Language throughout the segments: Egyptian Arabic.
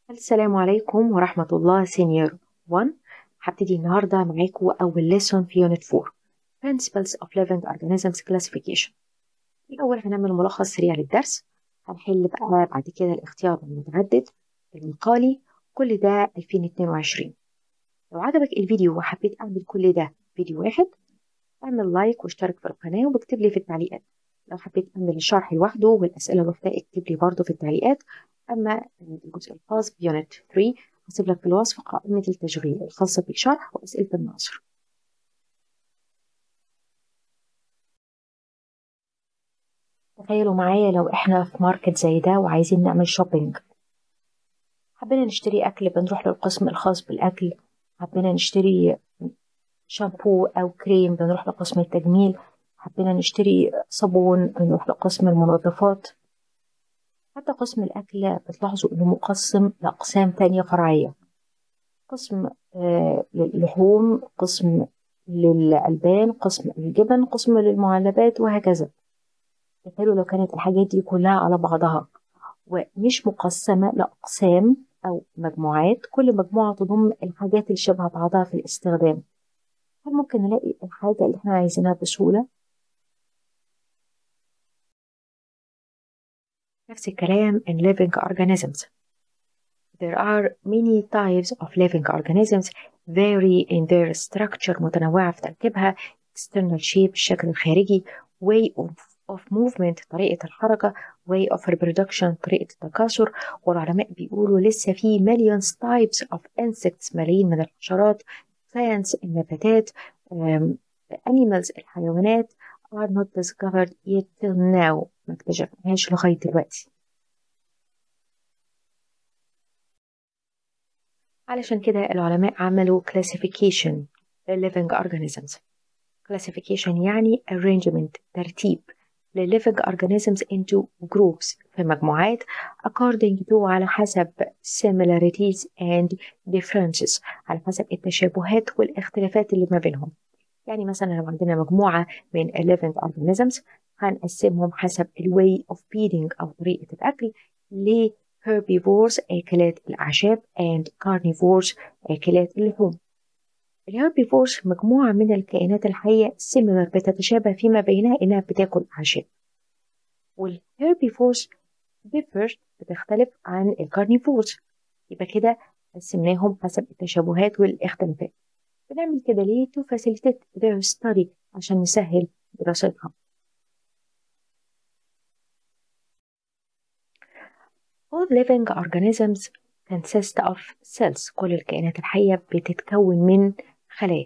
السلام عليكم ورحمة الله سينيور 1 هبتدي النهاردة معاكم أول lesson في Unit 4 Principles of Living Organisms Classification الأول هنعمل ملخص سريع للدرس هنحل بقى بعد كده الاختيار المتعدد المقالي كل ده 2022 لو عجبك الفيديو وحبيت أعمل كل ده فيديو واحد اعمل لايك واشترك في القناة واكتب لي في التعليقات لو حبيت أعمل الشرح لوحده والأسئلة لوحدها اكتب لي برضه في التعليقات أما الجزء الخاص بيونت 3 هسيب لك في الوصف قائمة التشغيل الخاصة بالشرح وأسئلة الناصر تخيلوا معايا لو احنا في ماركت زي ده وعايزين نعمل شوبينج حبينا نشتري أكل بنروح للقسم الخاص بالأكل حبينا نشتري شامبو أو كريم بنروح لقسم التجميل حبينا نشتري صابون بنروح لقسم المنظفات حتى قسم الأكل بتلاحظوا إنه مقسم لأقسام تانية فرعية قسم آه للحوم قسم للألبان قسم للجبن قسم للمعلبات وهكذا تخيلوا لو كانت الحاجات دي كلها على بعضها ومش مقسمة لأقسام أو مجموعات كل مجموعة تضم الحاجات اللي شبه بعضها في الاستخدام هل ممكن نلاقي الحاجة اللي احنا عايزينها بسهولة؟ نفس الكلام in living organisms. There are many types of living organisms vary in their structure متنوعة في تركيبها external shape الشكل الخارجي way of, of movement طريقة الحركة way of reproduction طريقة التكاثر والعلماء بيقولوا لسه في millions types of insects ملايين من الحشرات plants النباتات um, animals الحيوانات are not discovered yet till now ما اكتشفناهاش لغاية دلوقتي علشان كده العلماء عملوا classification للليفينج organisms classification يعني arrangement ترتيب للليفينج organisms into groups في مجموعات according to على حسب similarities and differences على حسب التشابهات والاختلافات اللي ما بينهم يعني مثلا لو عندنا مجموعة من living organisms هنقسمهم حسب ال way of feeding أو طريقة الأكل ل herbivores آكلات الأعشاب and carnivores آكلات اللحوم. الهربيفورز مجموعة من الكائنات الحية similar بتتشابه فيما بينها إنها بتاكل أعشاب. والهربيفورز differ بتختلف عن الكارنيفورز. يبقى كده قسمناهم حسب التشابهات والاختلافات. بنعمل كده ليه؟ to facilitate their study عشان نسهل دراستها. All living organisms consist of cells. كل الكائنات الحية بتتكون من خلايا.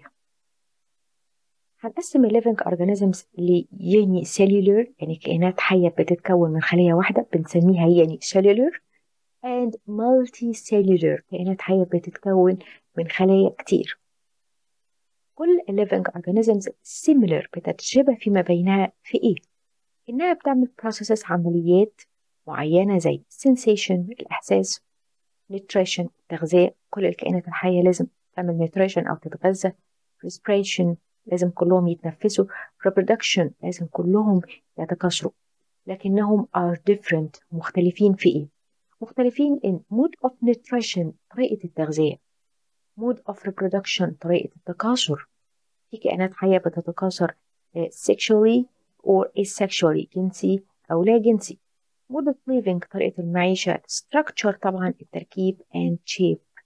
هنقسم ال living organisms ل unicellular يعني كائنات حية بتتكون من خلية واحدة بنسميها unicellular and multicellular كائنات حية بتتكون من خلايا كتير. كل ال living organisms similar بتتشابه فيما بينها في إيه؟ إنها بتعمل processes عمليات معينة زي sensation الإحساس nutrition التغذية كل الكائنات الحية لازم تعمل nutrition أو تتغذى respiration لازم كلهم يتنفسوا reproduction لازم كلهم يتكاثروا لكنهم are different مختلفين في إيه؟ مختلفين in mode of nutrition طريقة التغذية mode of reproduction طريقة التكاثر في كائنات حية بتتكاثر sexually or asexually جنسي أو لا جنسي mode of living طريقة المعيشة structure طبعا التركيب and shape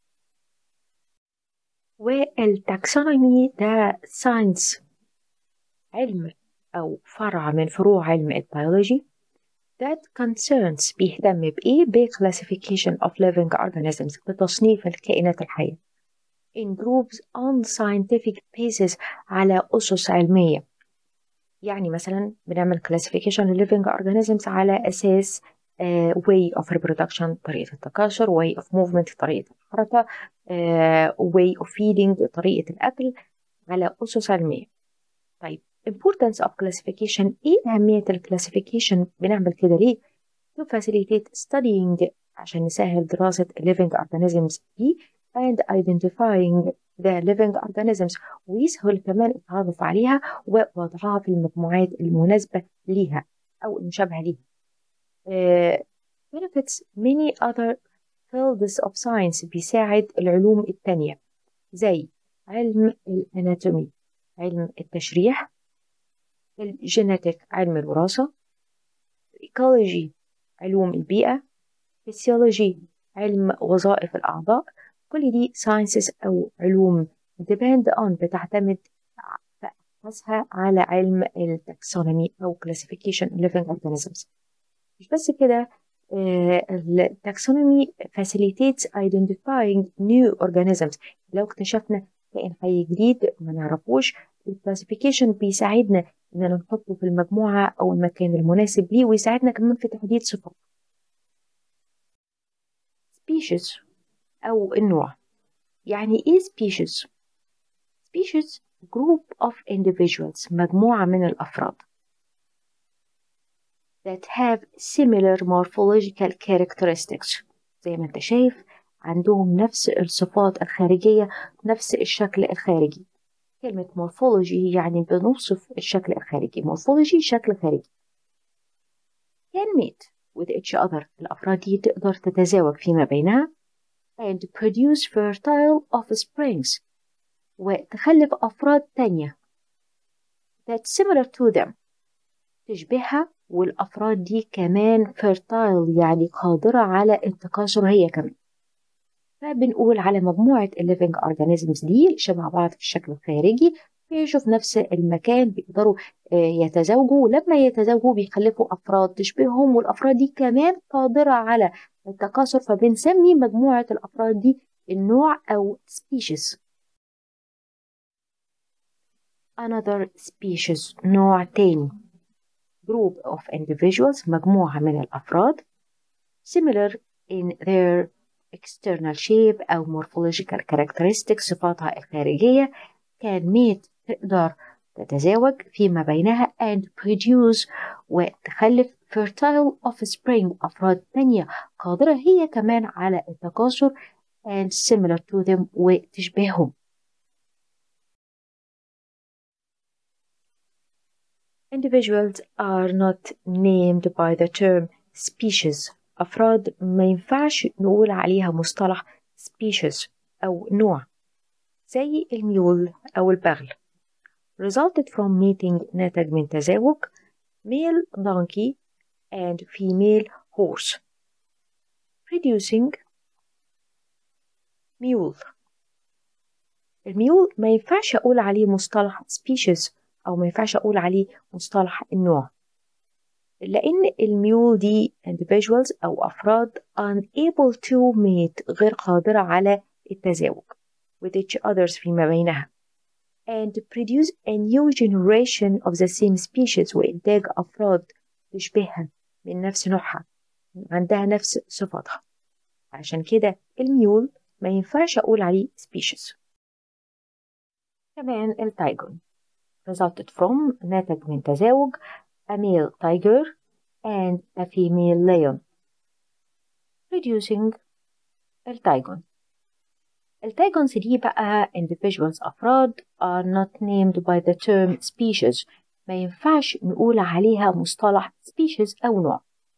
والتاكسونومي ده ساينس علم أو فرع من فروع علم البيولوجي that concerns بيهتم بإيه ب classification of living organisms بتصنيف الكائنات الحية in groups on scientific basis على أسس علمية يعني مثلا بنعمل classification ل living organisms على أساس uh, way of reproduction طريقة التكاثر way of movement طريقة الحركة uh, way of feeding طريقة الأكل على أسس علمية طيب importance of classification إيه أهمية الكلاسيفيكيشن بنعمل كده ليه؟ to facilitate studying عشان نسهل دراسة living organisms دي and identifying the living organisms ويسهل كمان التعرف عليها ووضعها في المجموعات المناسبة ليها أو المشابهة ليها. Uh, benefits many other fields of science بيساعد العلوم التانية زي علم الاناتومي علم التشريح الجينيتك علم الوراثة ecology علوم البيئة physiology علم وظائف الأعضاء كل دي sciences أو علوم depend on بتعتمد أساسها على علم التاكسونومي أو classification of living organisms مش بس كده التاكسونومي facilitates identifying new organisms لو اكتشفنا كائن حي جديد ما نعرفوش الكلاسيفيكيشن بيساعدنا اننا نحطه في المجموعة او المكان المناسب ليه ويساعدنا كمان في تحديد صفاته species او النوع يعني ايه species species group of individuals مجموعة من الافراد that have similar morphological characteristics زي ما انت شايف عندهم نفس الصفات الخارجية نفس الشكل الخارجي كلمة morphology يعني بنوصف الشكل الخارجي morphology شكل خارجي can meet with each other الأفراد دي تقدر تتزاوج فيما بينها and produce fertile offsprings وتخلف أفراد تانية that similar to them تشبهها والأفراد دي كمان fertile يعني قادرة على التكاثر هي كمان فبنقول على مجموعة الليفينج أورجانيزمز دي شبه بعض في الشكل الخارجي بيعيشوا في نفس المكان بيقدروا يتزاوجوا ولما يتزاوجوا بيخلفوا أفراد تشبههم والأفراد دي كمان قادرة على التكاثر فبنسمي مجموعة الأفراد دي النوع أو species another species نوع تاني group of individuals مجموعة من الأفراد similar in their external shape أو morphological characteristics صفاتها الخارجية can mate تقدر تتزاوج فيما بينها and produce وتخلف fertile offspring أفراد تانية قادرة هي كمان على التكاثر and similar to them وتشبههم Individuals are not named by the term species أفراد ما ينفعش نقول عليها مصطلح species أو نوع زي الميول أو البغل resulted from mating نتج من تزاوج male donkey and female horse producing ميول الميول ما ينفعش أقول عليه مصطلح species أو ما ينفعش أقول عليه مصطلح النوع لأن الميول دي individuals أو أفراد unable to mate غير قادرة على التزاوج with each others فيما بينها and produce a new generation of the same species وإنتاج أفراد تشبهها من نفس نوعها عندها نفس صفاتها عشان كده الميول ما ينفعش أقول عليه species كمان التايجون resulted from ناتج من تزاوج a male tiger and a female lion producing التايجون التايجونز دي بقى individuals أفراد are not named by the term species ما ينفعش نقول عليها مصطلح species أو نوع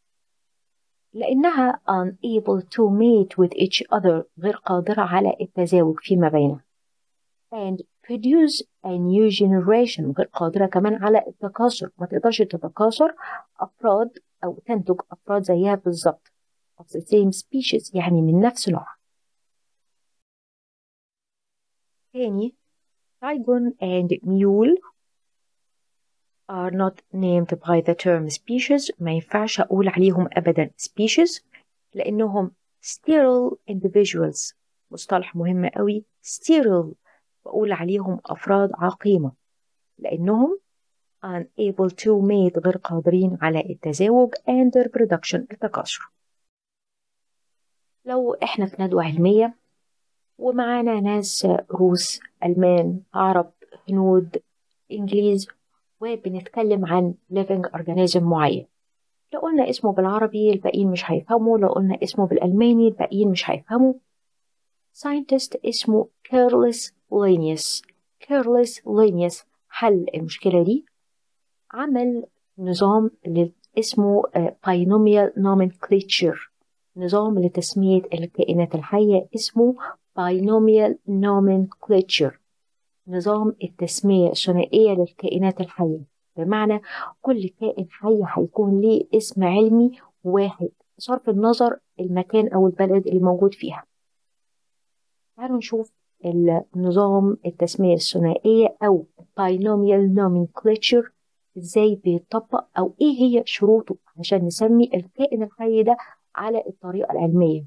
لأنها unable to mate with each other غير قادرة على التزاوج فيما بينها and produce a new generation غير قادرة كمان على التكاثر ما تقدرش تتكاثر أفراد أو تنتج أفراد زيها بالظبط of the same species يعني من نفس نوع تاني tigon and mule are not named by the term species ما ينفعش أقول عليهم أبدا species لأنهم sterile individuals مصطلح مهم قوي sterile بقول عليهم أفراد عقيمة لأنهم unable to mate غير قادرين على التزاوج and reproduction التكاثر لو إحنا في ندوة علمية ومعانا ناس روس ألمان عرب هنود إنجليز وبنتكلم عن living organism معين لو قلنا اسمه بالعربي الباقيين مش هيفهموا لو قلنا اسمه بالألماني الباقيين مش هيفهموا scientist اسمه كيرلس لينيوس كيرلس لينيوس حل المشكلة دي عمل نظام اسمه binomial nomenclature نظام لتسمية الكائنات الحية اسمه binomial nomenclature نظام التسمية الثنائية للكائنات الحية بمعنى كل كائن حي هيكون ليه اسم علمي واحد بصرف النظر المكان أو البلد اللي موجود فيها تعالوا نشوف النظام التسمية الثنائية أو binomial nomenclature ازاي بيطبق أو ايه هي شروطه عشان نسمي الكائن الحي ده على الطريقة العلمية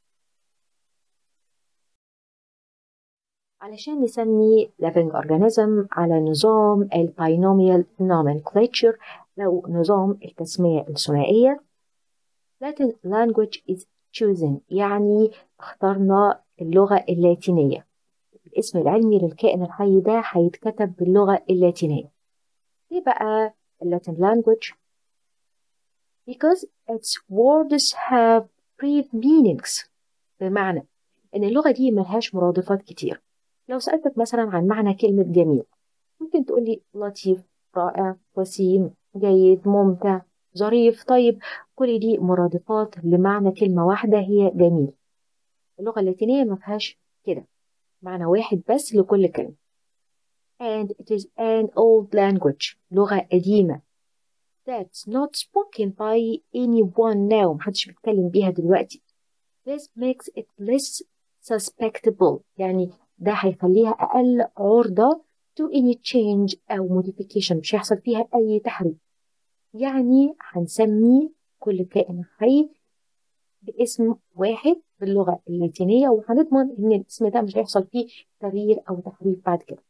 علشان نسمي living organism على نظام ال binomial nomenclature أو نظام التسمية الثنائية Latin language is chosen يعني اخترنا اللغة اللاتينية الاسم العلمي للكائن الحي ده هيتكتب باللغة اللاتينية ليه بقى اللاتين language because its words have brief meanings بمعنى إن اللغة دي ملهاش مرادفات كتير لو سألتك مثلا عن معنى كلمة جميل ممكن تقولي لطيف رائع وسيم جيد ممتع ظريف طيب كل دي مرادفات لمعنى كلمة واحدة هي جميل اللغة اللاتينية ما فيهاش كده معنى واحد بس لكل كلمة and it is an old language لغة قديمة that's not spoken by anyone now محدش بيتكلم بيها دلوقتي this makes it less suspectable يعني ده هيخليها أقل عرضة to any change أو modification مش هيحصل فيها أي تحريف يعني هنسمي كل كائن حي باسم واحد باللغة اللاتينية وهنضمن إن الاسم ده مش هيحصل فيه تغيير أو تحريف بعد كده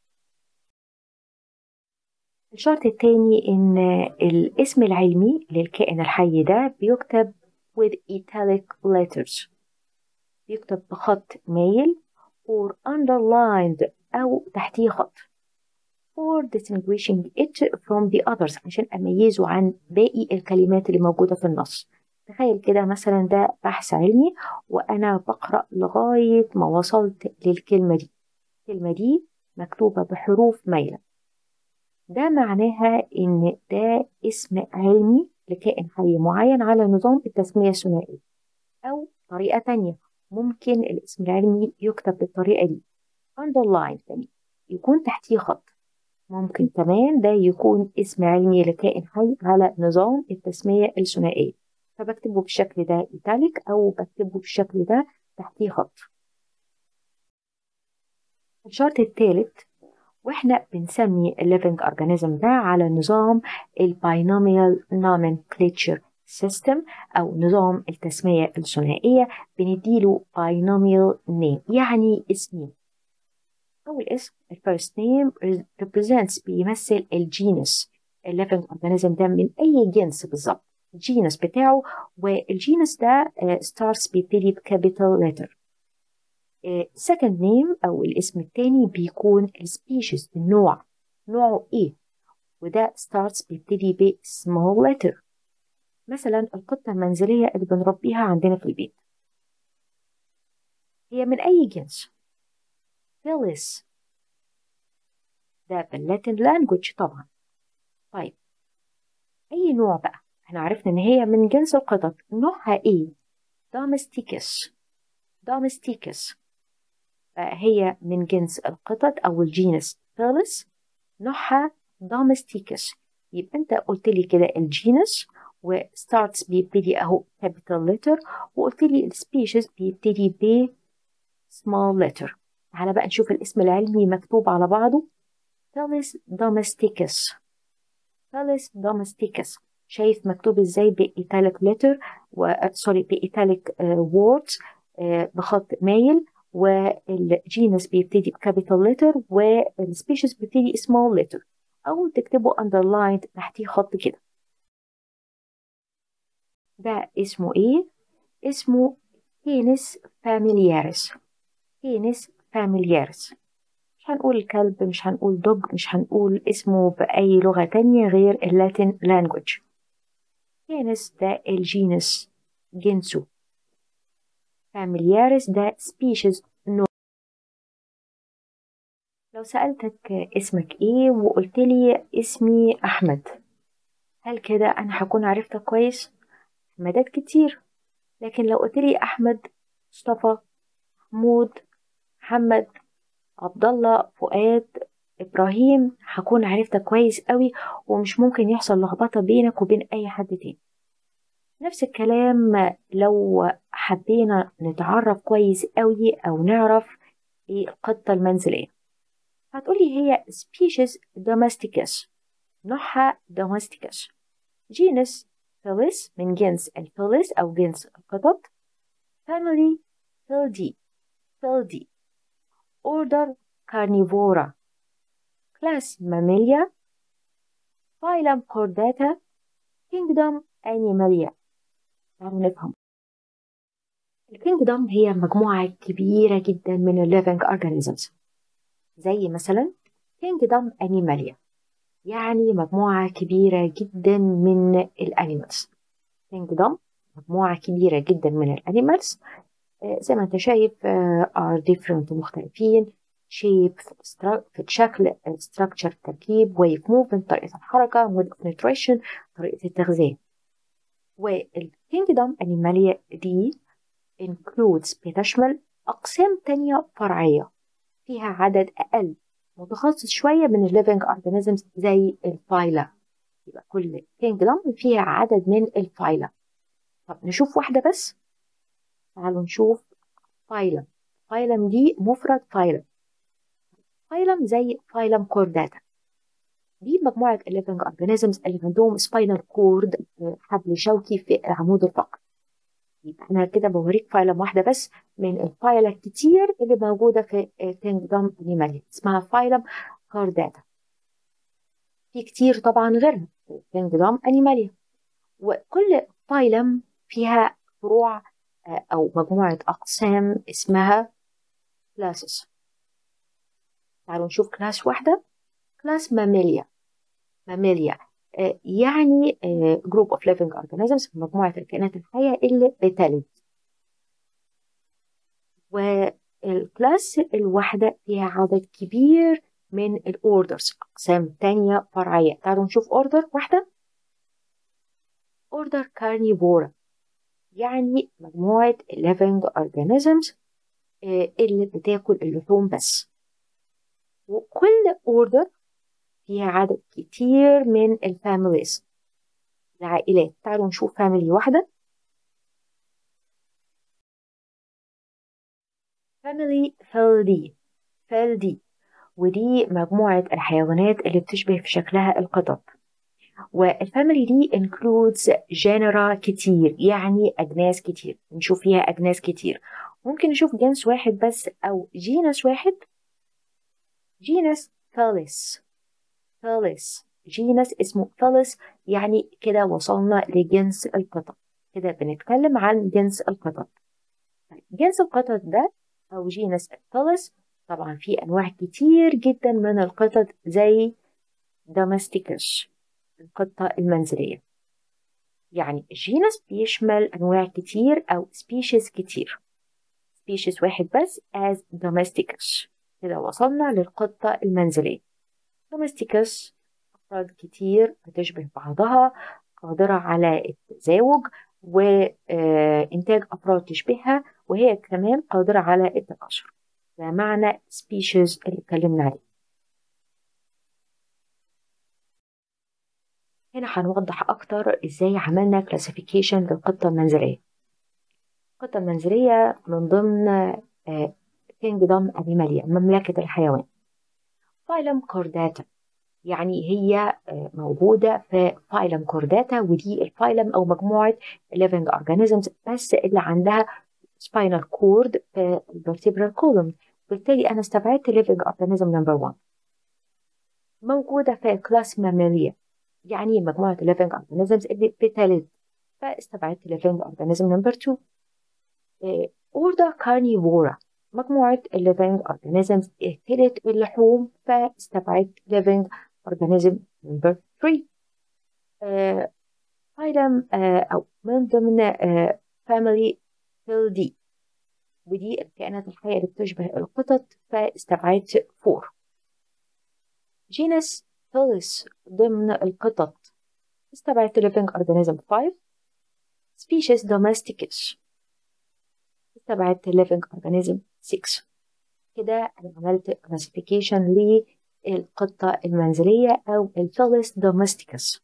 الشرط التاني إن الاسم العلمي للكائن الحي ده بيكتب with italic letters بيكتب بخط مايل or underlined أو تحتيه خط for distinguishing it from the others عشان أميزه عن باقي الكلمات اللي موجودة في النص تخيل كده مثلا ده بحث علمي وأنا بقرأ لغاية ما وصلت للكلمة دي الكلمة دي مكتوبة بحروف مايلة ده معناها إن ده اسم علمي لكائن حي معين على نظام التسمية الثنائية أو طريقة تانية ممكن الاسم العلمي يكتب بالطريقة دي underline يعني يكون تحتيه خط ممكن كمان ده يكون اسم علمي لكائن حي على نظام التسمية الثنائية فبكتبه بالشكل ده إيتاليك أو بكتبه بالشكل ده تحتيه خط الشرط الثالث واحنا بنسمي الليفنج اورجانيزم ده على نظام الباينوميال nomenclature system او نظام التسمية الثنائية بنديله binomial name يعني اسمين أول اسم الفيرست نيم represents بيمثل الجينس الليفنج اورجانيزم ده من أي جنس بالظبط الجينس بتاعه والجينس ده starts بيبتدي بكابيتال لتر second name أو الاسم التاني بيكون species النوع نوعه إيه وده starts بيبتدي ب small letter مثلا القطة المنزلية اللي بنربيها عندنا في البيت هي من أي جنس Felis ده باللاتين لانجوج طبعا طيب أي نوع بقى احنا عرفنا إن هي من جنس القطط نوعها إيه Domesticus Domesticus هي من جنس القطط أو الجينس فيلس نوعها Domesticus يبقى أنت قلت لي كده الجينس وستارتس بيبتدي أهو capital letter وقلت لي السبيشيز بيبتدي ب small letter تعالى بقى نشوف الاسم العلمي مكتوب على بعضه Felis domesticus Felis domesticus شايف مكتوب ازاي بإيتاليك لتر و سوري بإيتاليك ووردز بخط مايل والجينس بيبتدي بكابيتال لتر والسبيشيز بيبتدي سمول لتر او تكتبه underlined تحتيه خط كده ده اسمه ايه اسمه كينس فاميلياريس كينس فاميلياريس مش هنقول الكلب مش هنقول دوج مش هنقول اسمه بأي لغة تانية غير اللاتين لانجوج كينس ده الجينس جنسه فاميلياريس ده سبيشيز نوع لو سألتك اسمك ايه وقلت لي اسمي أحمد هل كده أنا هكون عرفتك كويس؟ أحمدات كتير لكن لو قلت لي أحمد مصطفى محمود محمد عبد الله فؤاد إبراهيم هكون عرفتك كويس قوي ومش ممكن يحصل لخبطة بينك وبين أي حد تاني نفس الكلام لو حبينا نتعرف كويس قوي أو نعرف إيه القطة المنزلية هتقولي هي species domesticus نوعها domesticus genus felis من جنس الفيلس أو جنس القطط family Felidae Felidae order Carnivora class Mammalia phylum Chordata kingdom Animalia تعالوا نفهم الكينجدوم هي مجموعة كبيرة جدا من الليفنج organisms زي مثلا كينجدوم Animalia يعني مجموعة كبيرة جدا من الانيمالز كينجدوم مجموعة كبيرة جدا من الانيمالز زي ما انت شايف are different مختلفين shape في الشكل structure تركيب way of movement طريقة الحركة mode of nutrition طريقة التغذية والكينجدوم أنيماليا دي includes بتشمل أقسام تانية فرعية فيها عدد أقل متخصص شوية من الليفنج organisms زي الفايلا يبقى كل كينجدوم فيها عدد من الفايلا طب نشوف واحدة بس تعالوا نشوف فايلم فايلم دي مفرد فايلم فايلم زي فايلم كورداتا دي مجموعة الليفنج organisms اللي عندهم سباينال كورد حبل شوكي في العمود الفقري يبقى أنا كده بوريك فايلم واحدة بس من الفايلة الكتير اللي موجودة في كينجدوم أنيماليا اسمها فايلم كورداتا في كتير طبعا غيرها في كينجدوم أنيماليا وكل فايلم فيها فروع أو مجموعة أقسام اسمها classes تعالوا نشوف كلاس واحدة كلاس ماميليا ماميليا يعني جروب اوف living organisms مجموعة الكائنات الحية اللي بتلد والكلاس الواحدة فيها عدد كبير من الاوردرز أقسام تانية فرعية تعالوا نشوف اوردر واحدة اوردر كارنيفورا يعني مجموعة living organisms اللي بتاكل اللحوم بس وكل اوردر فيها عدد كتير من الفاميليز العائلات تعالوا نشوف فاميلي واحدة فاميلي فيلدي فيلدي ودي مجموعة الحيوانات اللي بتشبه في شكلها القطط والفاميلي دي includes جينرا كتير يعني أجناس كتير نشوف فيها أجناس كتير ممكن نشوف جنس واحد بس أو جينس واحد جينس فاليس فاليس جينس اسمه فاليس يعني كده وصلنا لجنس القطط كده بنتكلم عن جنس القطط جنس القطط ده أو جينس الفاليس طبعا في أنواع كتير جدا من القطط زي دومستيكس القطة المنزلية يعني الجينس بيشمل أنواع كتير أو سبيشيز كتير سبيشيز واحد بس as domesticus كده وصلنا للقطة المنزلية domesticus أفراد كتير بتشبه بعضها قادرة على التزاوج وإنتاج أفراد تشبهها وهي كمان قادرة على التكاثر ده معنى species اللي اتكلمنا عليه هنا هنوضح أكتر إزاي عملنا classification للقطة المنزلية القطة المنزلية من ضمن كينجدوم أنيماليا مملكة الحيوان فايلم كورداتا يعني هي موجودة في فايلم كورداتا ودي الفايلم أو مجموعة living organisms بس اللي عندها spinal cord في vertebral column بالتالي أنا استبعدت living organism number one موجودة في كلاس ماميليا يعني مجموعة living organisms اللي بتلد فاستبعدت living organism number two order carnivora مجموعة living organisms اكلت اللحوم فاستبعدت living organism number three فايلم أو من ضمن family Felidae ودي الكائنات الحية اللي بتشبه القطط فاستبعدت فور جينس فيلس ضمن القطط استبعدت living organism 5 species domesticus استبعدت living organism 6 كده أنا عملت classification للقطة المنزلية أو الفيلس domesticus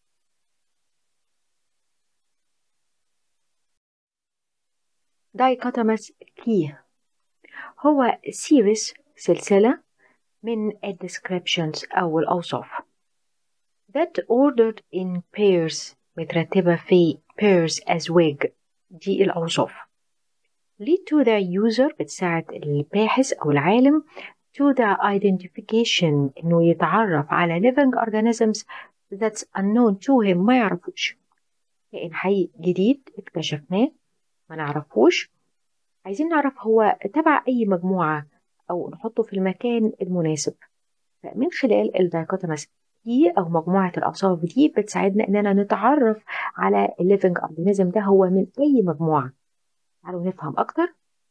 dichotomous key هو series سلسلة من ال descriptions أو الأوصاف that ordered in pairs مترتبة في pairs أزواج دي الأوصاف lead to the user بتساعد الباحث أو العالم to the identification إنه يتعرف على living organisms that's unknown to him ما يعرفوش كائن حي جديد اكتشفناه ما نعرفوش عايزين نعرف هو تبع أي مجموعة أو نحطه في المكان المناسب فمن خلال الدايكوتوماس دي أو مجموعة الأوصاف دي بتساعدنا إننا نتعرف على الليفنج أورجانيزم ده هو من أي مجموعة تعالوا نفهم أكتر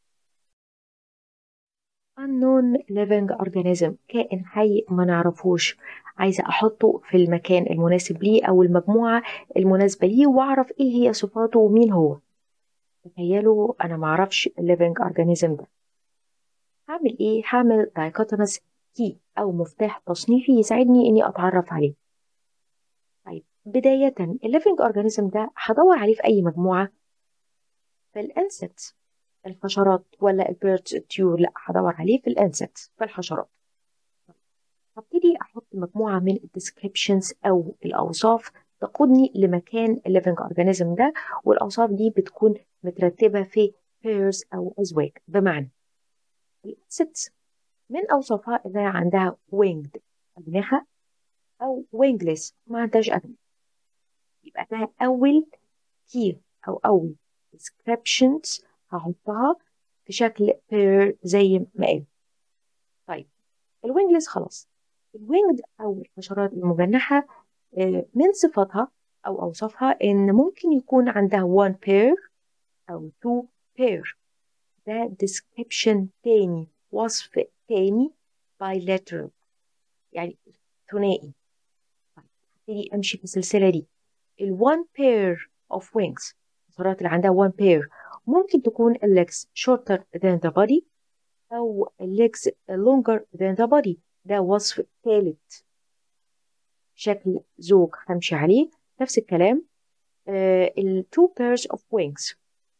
unknown living organism كائن حي ما نعرفوش عايزة أحطه في المكان المناسب ليه أو المجموعة المناسبة ليه وأعرف إيه هي صفاته ومين هو تخيلوا أنا معرفش living organism ده هعمل إيه؟ هعمل dichotomous key أو مفتاح تصنيفي يساعدني إني أتعرف عليه طيب بداية الليفنج أورجانيزم ده هدور عليه في أي مجموعة في الانسكتس الحشرات ولا البيردز الطيور لا هدور عليه في الانسكتس في الحشرات هبتدي احط مجموعه من الديسكريبشنز او الاوصاف تقودني لمكان الليفنج اورجانيزم ده والاوصاف دي بتكون مترتبه في pairs او ازواج بمعنى الانسكتس من اوصافها انها عندها winged اجنحه او wingless ما عندهاش اجنحه يبقى ده اول كي او اول descriptions هحطها في شكل pair زي ما قال طيب الوينجلس خلاص الوينجد او الحشرات المجنحه من صفاتها او اوصافها ان ممكن يكون عندها one pair او two pair ده description تاني وصف تاني bilateral يعني ثنائي هبتدي امشي في السلسله دي ال one pair of wings الحشرات اللي عندها one pair ممكن تكون legs shorter than the body أو legs longer than the body ده وصف ثالث شكل زوج همشي عليه نفس الكلام ال two pairs of wings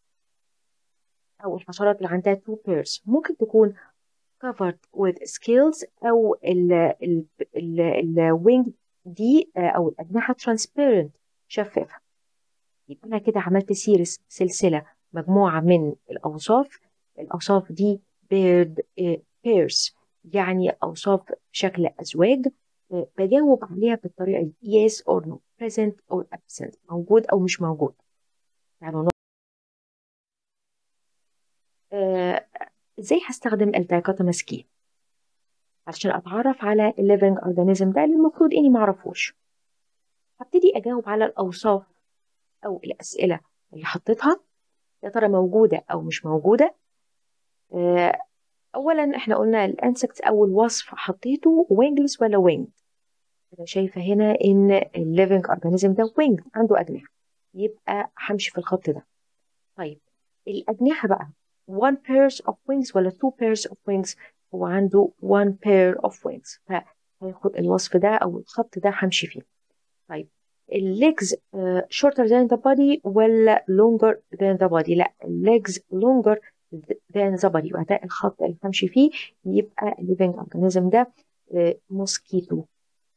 أو الحشرات اللي عندها two pairs ممكن تكون covered with scales أو ال ال ال ال wing دي أو الأجنحة transparent شفافة يبقى أنا كده عملت سيريس سلسلة مجموعة من الأوصاف الأوصاف دي بيرد بيرز يعني أوصاف شكل أزواج بجاوب عليها بالطريقة دي yes or no present or absent موجود أو مش موجود يعني ازاي هستخدم الدايكوتوماس كي علشان اتعرف على الليفنج اورجانيزم ده اللي المفروض اني معرفوش هبتدي اجاوب على الاوصاف او الاسئله اللي حطيتها يا ترى موجودة أو مش موجودة أولا إحنا قلنا الانسكت أول وصف حطيته وينجلس ولا وينج أنا شايفة هنا إن الليفنج أورجانيزم ده وينج عنده أجنحة يبقى همشي في الخط ده طيب الأجنحة بقى one pairs of wings ولا two pairs of wings هو عنده one pair of wings فهياخد الوصف ده أو الخط ده همشي فيه طيب الليجز shorter than the body ولا longer than the body لا الليجز longer than the body وده الخط اللي همشي فيه يبقى living organism ده موسكيتو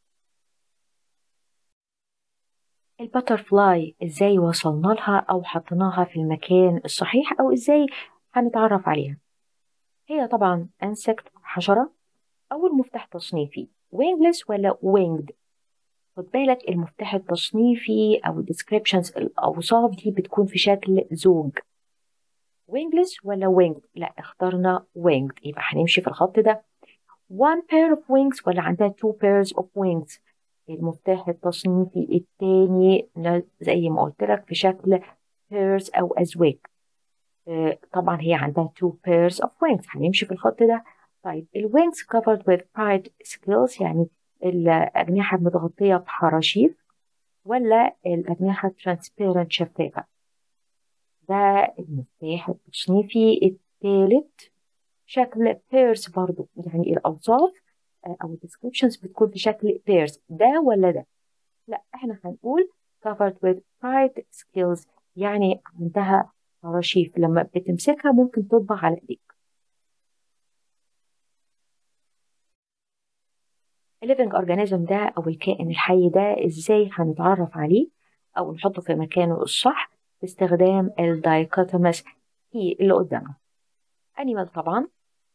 الباترفلاي ازاي وصلنا لها او حطيناها في المكان الصحيح او ازاي هنتعرف عليها هي طبعا انسكت حشرة اول مفتاح تصنيفي wingless ولا winged خد بالك المفتاح التصنيفي او الديسكريبشنز الاوصاف دي بتكون في شكل زوج wingless ولا winged لا اخترنا winged يبقى هنمشي في الخط ده one pair of wings ولا عندها two pairs of wings المفتاح التصنيفي التاني زي ما قلت لك في شكل pairs او ازواج طبعا هي عندها two pairs of wings هنمشي في الخط ده طيب الوينجز covered with bright scales يعني الأجنحة متغطية بحراشيف ولا الأجنحة transparent شفافة ده المفتاح التصنيفي الثالث شكل pairs برضو يعني الأوصاف أو descriptions بتكون بشكل pairs ده ولا ده لا احنا هنقول covered with bright skills يعني عندها رشيف لما بتمسكها ممكن تطبع على ايديك الليفنج اورجانيزم ده او الكائن الحي ده ازاي هنتعرف عليه او نحطه في مكانه الصح باستخدام الدايكوتومس هي اللي قدامنا انيمال طبعا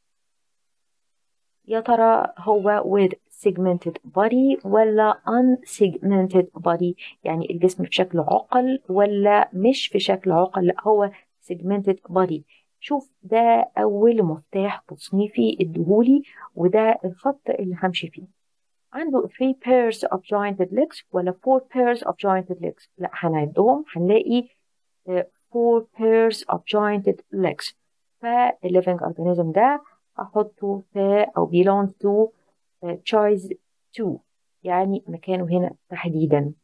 يا ترى هو with segmented body ولا unsegmented body يعني الجسم في شكل عقل ولا مش في شكل عقل لا هو segmented body شوف ده أول مفتاح تصنيفي ادهولي وده الخط اللي همشي فيه عنده 3 pairs of jointed legs ولا 4 pairs of jointed legs لا هنعدهم هنلاقي 4 pairs of jointed legs فالليفنج organism ده هحطه في أو belong to uh, choice 2 يعني مكانه هنا تحديدا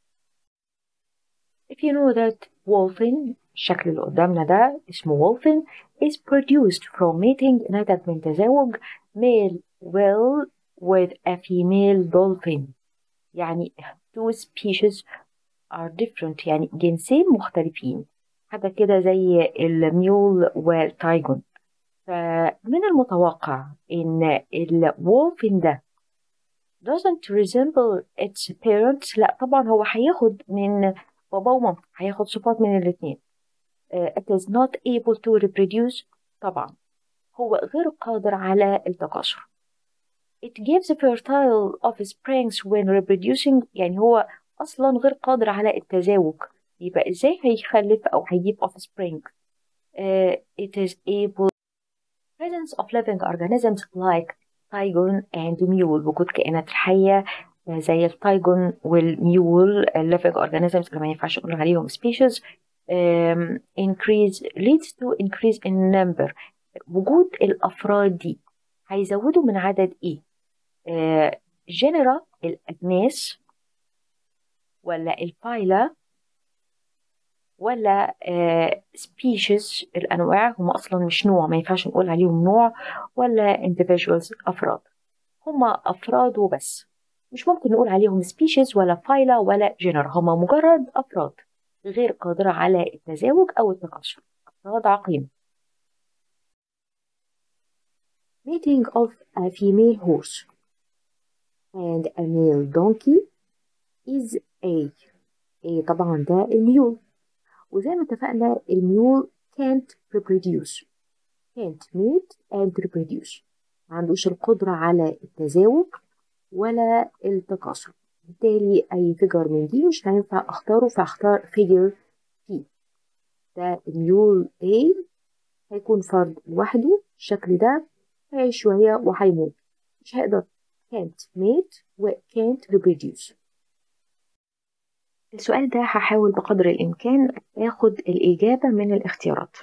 If you know that wolfing الشكل اللي قدامنا ده اسمه wolfing is produced from mating نتج من تزاوج male whale with a female dolphin يعني two species are different يعني جنسين مختلفين حاجة كده زي الميول والتايجون فمن المتوقع إن الولفين ده doesn't resemble its parents لا طبعا هو هياخد من بابا ومامته هياخد صفات من الاثنين uh, it is not able to reproduce طبعا هو غير قادر على التكاثر it gives fertile offsprings when reproducing يعني هو أصلا غير قادر على التزاوج يبقى إزاي هيخلف أو هيجيب offspring uh, it is able presence of living organisms like tigon and mule وجود كائنات الحية زي التايجون والميول living organisms اللي ما ينفعش نقول عليهم species um, increase leads to increase in number وجود الأفراد دي هيزودوا من عدد إيه؟ جنرا uh, الأجناس ولا الفايلا ولا سبيشيز uh, الأنواع هم أصلا مش نوع ما ينفعش نقول عليهم نوع ولا individuals أفراد هم أفراد وبس مش ممكن نقول عليهم سبيشيز ولا فايلا ولا جنر هم مجرد أفراد غير قادرة على التزاوج أو التكاثر أفراد عقيمة Mating of a female horse and a male donkey is A A طبعا ده الميول وزي ما اتفقنا الميول can't reproduce can't mate and reproduce ما عندوش القدرة على التزاوج ولا التكاثر بالتالي أي فيجر من دي مش هينفع أختاره فأختار فيجر P ده الميول A هيكون فرد لوحده الشكل ده هيعيش شوية وهيموت مش هيقدر can't mate و can't reproduce السؤال ده هحاول بقدر الإمكان آخد الإجابة من الاختيارات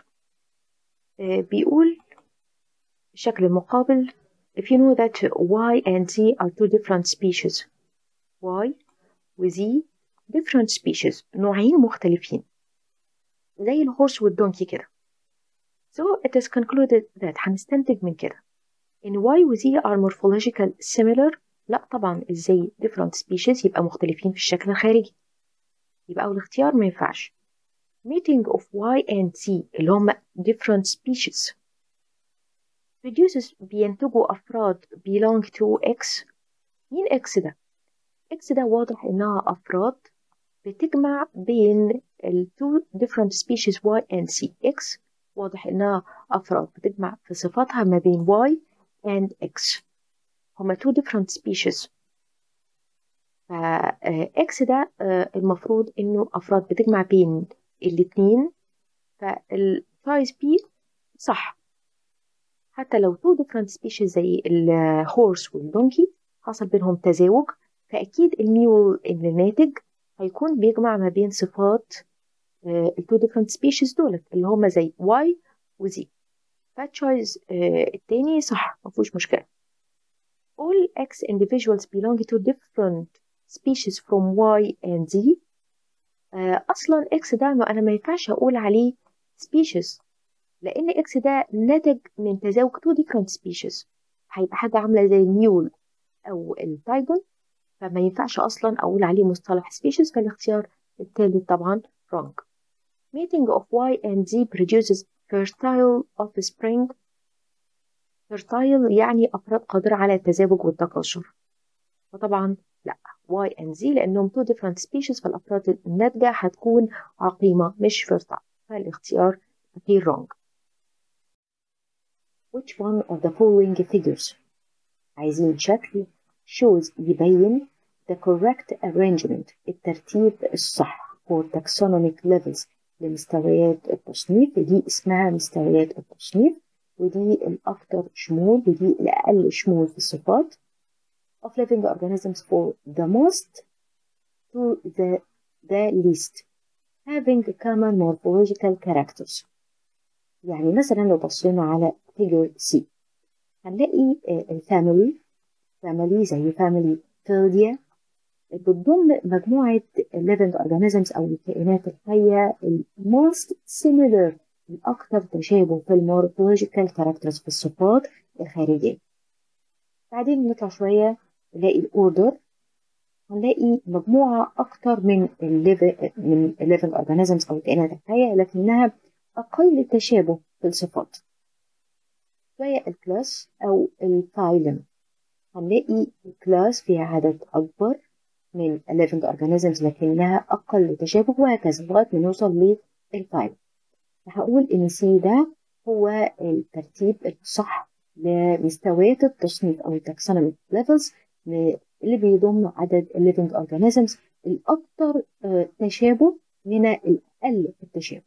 بيقول الشكل المقابل if you know that Y and Z are two different species Y و Z different species نوعين مختلفين زي الهورس والدونكي كده so it is concluded that هنستنتج من كده إن Y و Z are morphological similar لا طبعا ازاي different species يبقى مختلفين في الشكل الخارجي يبقى أول اختيار ما ينفعش mating of Y and Z اللي هم different species produces بينتجوا أفراد belong to X مين X ده؟ X ده واضح إنها أفراد بتجمع بين ال two different species Y and Z X واضح إنها أفراد بتجمع في صفاتها ما بين Y and X هما two different species ف X ده المفروض إنه أفراد بتجمع بين الاتنين فالتايز بي صح حتى لو two different species زي الهورس والدونكي حصل بينهم تزاوج فأكيد الميول اللي ناتج هيكون بيجمع ما بين صفات ال two different species دولت اللي هما زي Y و Z فالتشويز التاني صح مفيهوش مشكلة all X individuals belong to different species from Y and Z أصلا X ده ما أنا ما ينفعش أقول عليه species لأن X ده نتج من تزاوج two different species هيبقى حاجة عاملة زي الميول أو التايجون فما ينفعش أصلا أقول عليه مصطلح species فالاختيار التالت طبعا wrong mating of Y and Z produces fertile offspring fertile يعني أفراد قادرة على التزاوج والتكاثر وطبعا لا Y and Z لأنهم two different species فالأفراد الناتجة هتكون عقيمة مش fertile فالاختيار أكيد wrong which one of the following figures عايزين شكل shows يبين the correct arrangement الترتيب الصح for taxonomic levels لمستويات التصنيف دي اسمها مستويات التصنيف ودي الأكثر شمول ودي الأقل شمول في الصفات of living organisms for the most to the, the least having common morphological characters يعني مثلا لو بصينا على figure C هنلاقي الفاميلي فاميلي زي فاميلي فيلديا بتضم مجموعة living organisms أو الكائنات الحية ال most similar الأكثر تشابه في المورفولوجيكال كاركترز في الصفات الخارجية بعدين نطلع شوية نلاقي الأوردر هنلاقي مجموعة أكتر من ال من living organisms أو الكائنات الحية لكنها أقل تشابه في الصفات شوية الكلاس أو الفايلم هنلاقي الكلاس فيها عدد أكبر من living organisms لكنها أقل تشابه وهكذا لغاية ما نوصل للفايلم هقول إن سي ده هو الترتيب الصح لمستويات التصنيف أو التاكسونوميك ليفلز اللي بيضم عدد living organisms الأكثر تشابه من الأقل التشابه.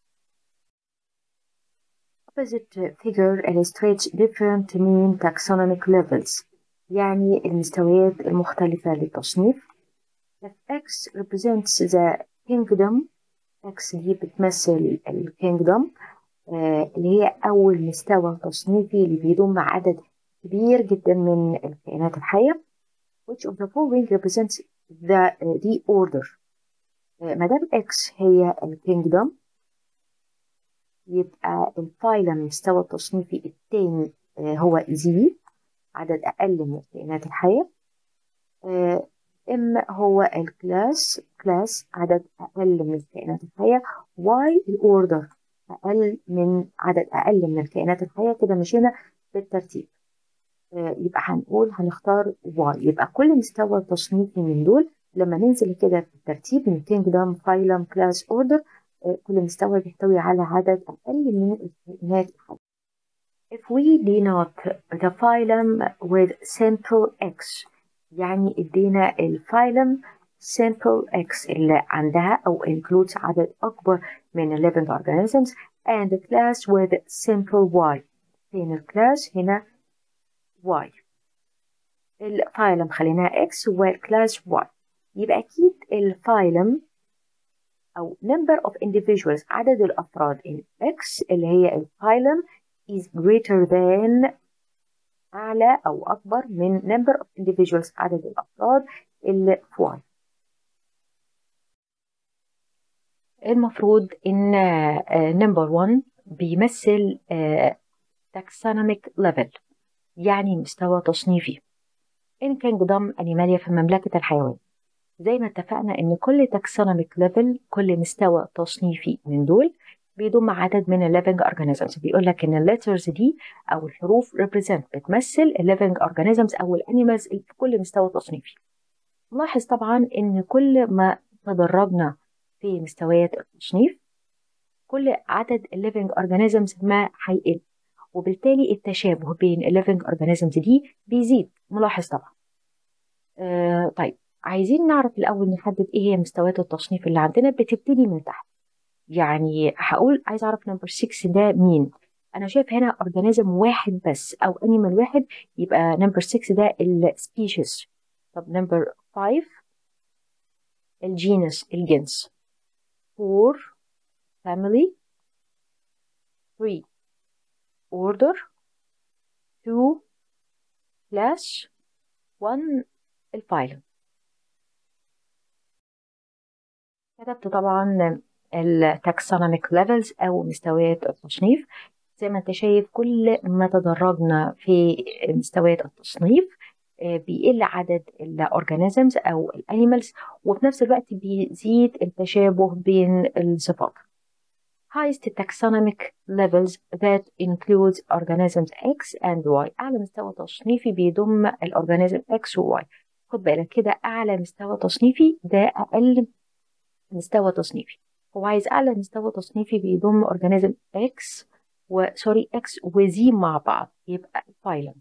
Opposite figure illustrates different mean taxonomic levels يعني المستويات المختلفة للتصنيف. If X represents the kingdom X دي بتمثل الكينجدوم اللي هي أول مستوى تصنيفي اللي بيضم عدد كبير جدا من الكائنات الحية which of the following represents the, the order ما دام X هي الكينجدوم يبقى الفايلم مستوى التصنيفي الثاني هو زي عدد أقل من الكائنات الحية إما هو الكلاس كلاس عدد أقل من الكائنات الحية واي الأوردر أقل من عدد أقل من الكائنات الحية كده مشينا بالترتيب يبقى هنقول هنختار واي يبقى كل مستوى تصنيفي من دول لما ننزل كده في الترتيب من كينجدم فايلم كلاس اوردر كل مستوى بيحتوي على عدد أقل من الكائنات الحية If we denote the phylum with simple X يعني ادينا الفايلم simple X اللي عندها أو includes عدد أكبر من ال living organisms and the class with simple Y فين الكلاس هنا Y الفايلم خليناها X والكلاس Y يبقى أكيد الفايلم أو number of individuals عدد الأفراد in X اللي هي الفايلم is greater than أعلى أو أكبر من number of individuals عدد الأفراد اللي في Y المفروض إن نمبر 1 بيمثل taxonomic level يعني مستوى تصنيفي إن كان جدام أنيماليا في مملكة الحيوان زي ما اتفقنا إن كل taxonomic level كل مستوى تصنيفي من دول بيضم عدد من ال living organisms بيقول لك إن الليترز دي أو الحروف represent بتمثل ال living organisms أو الأنيمالز في كل مستوى تصنيفي نلاحظ طبعا إن كل ما تدرجنا في مستويات التصنيف كل عدد ال living organisms ما هيقل وبالتالي التشابه بين ال living organisms دي بيزيد ملاحظ طبعا آه طيب عايزين نعرف الأول نحدد إيه هي مستويات التصنيف اللي عندنا بتبتدي من تحت يعني هقول عايز أعرف نمبر 6 ده مين أنا شايف هنا أورجانيزم واحد بس أو أنيمال واحد يبقى نمبر 6 ده السبيشيز طب نمبر 5 الجينس الجنس 4 family 3 order 2 class 1 الفايلم كتبت طبعا التاكسونوميك ليفلز أو مستويات التصنيف زي ما انت شايف كل ما تدرجنا في مستويات التصنيف بيقل عدد الاورجانيزمز او الانيمالز وفي نفس الوقت بيزيد التشابه بين الصفات. highest taxonomic levels that includes organisms X and Y أعلى مستوى تصنيفي بيضم الأورجانيزم X و Y خد بالك كده أعلى مستوى تصنيفي ده أقل مستوى تصنيفي هو عايز أعلى مستوى تصنيفي بيضم أورجانيزم X و سوري X و Z مع بعض يبقى phylum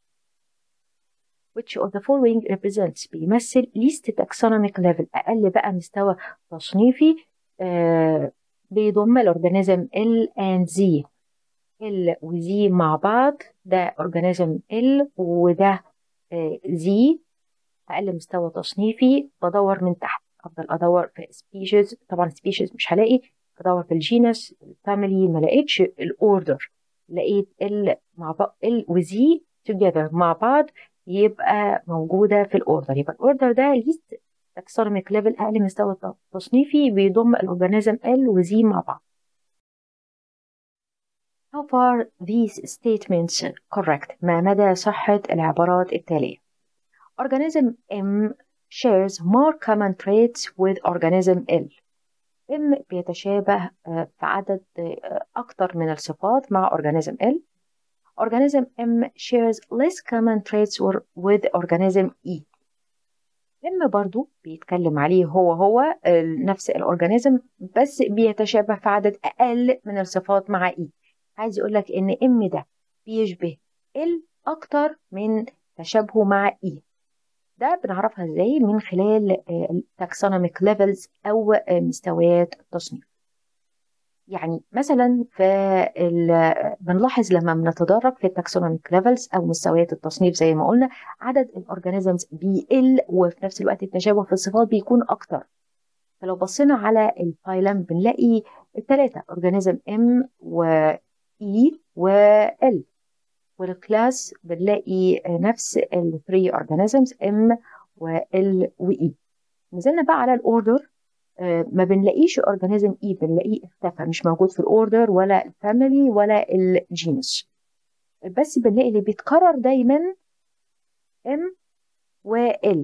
which of the following represents بيمثل least taxonomic level أقل بقى مستوى تصنيفي آه بيضم الأورجانيزم L and Z L و Z مع بعض ده أورجانيزم L وده آه Z أقل مستوى تصنيفي بدور من تحت أفضل أدور في species طبعا species مش هلاقي بدور في الجينس الفاميلي ما لقيتش الأوردر لقيت ال مع بعض ال و Z together مع بعض يبقى موجودة في الأوردر يبقى الأوردر ده least taxonomic level أقل مستوى تصنيفي بيضم الأورجانيزم L و Z مع بعض. How far these statements correct؟ ما مدى صحة العبارات التالية؟ Organism M shares more common traits with organism L. M بيتشابه في عدد أكثر من الصفات مع organism L. Organism M shares less common traits with organism E. M برضو بيتكلم عليه هو هو نفس الأورجانيزم بس بيتشابه في عدد أقل من الصفات مع E. عايز يقول لك إن M ده بيشبه L أكتر من تشابهه مع E. ده بنعرفها ازاي من خلال التاكسونوميك ليفلز او مستويات التصنيف يعني مثلا في بنلاحظ لما بنتدرج في التاكسونوميك ليفلز او مستويات التصنيف زي ما قلنا عدد الاورجانيزمز بيقل وفي نفس الوقت التشابه في الصفات بيكون اكتر فلو بصينا على الفايلم بنلاقي الثلاثه اورجانيزم ام و اي و ال والكلاس بنلاقي نفس ال 3 organisms M و L و E نزلنا بقى على الاوردر ما بنلاقيش اورجانيزم E بنلاقيه اختفى مش موجود في الاوردر ولا الفاميلي ولا الجينس بس بنلاقي اللي بيتكرر دايما M و L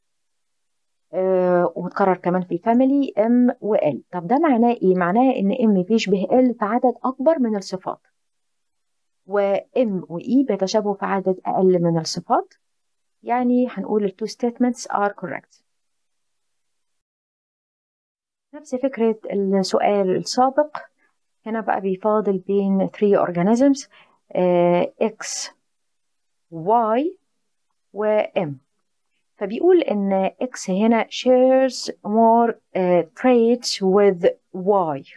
آه ومتكرر كمان في الفاميلي M و L طب ده معناه ايه؟ معناه ان M بيشبه L في عدد اكبر من الصفات و M و E بيتشابهوا في عدد أقل من الصفات يعني هنقول ال two statements are correct نفس فكرة السؤال السابق هنا بقى بيفاضل بين three organisms uh, X Y و M فبيقول إن X هنا shares more uh, traits with Y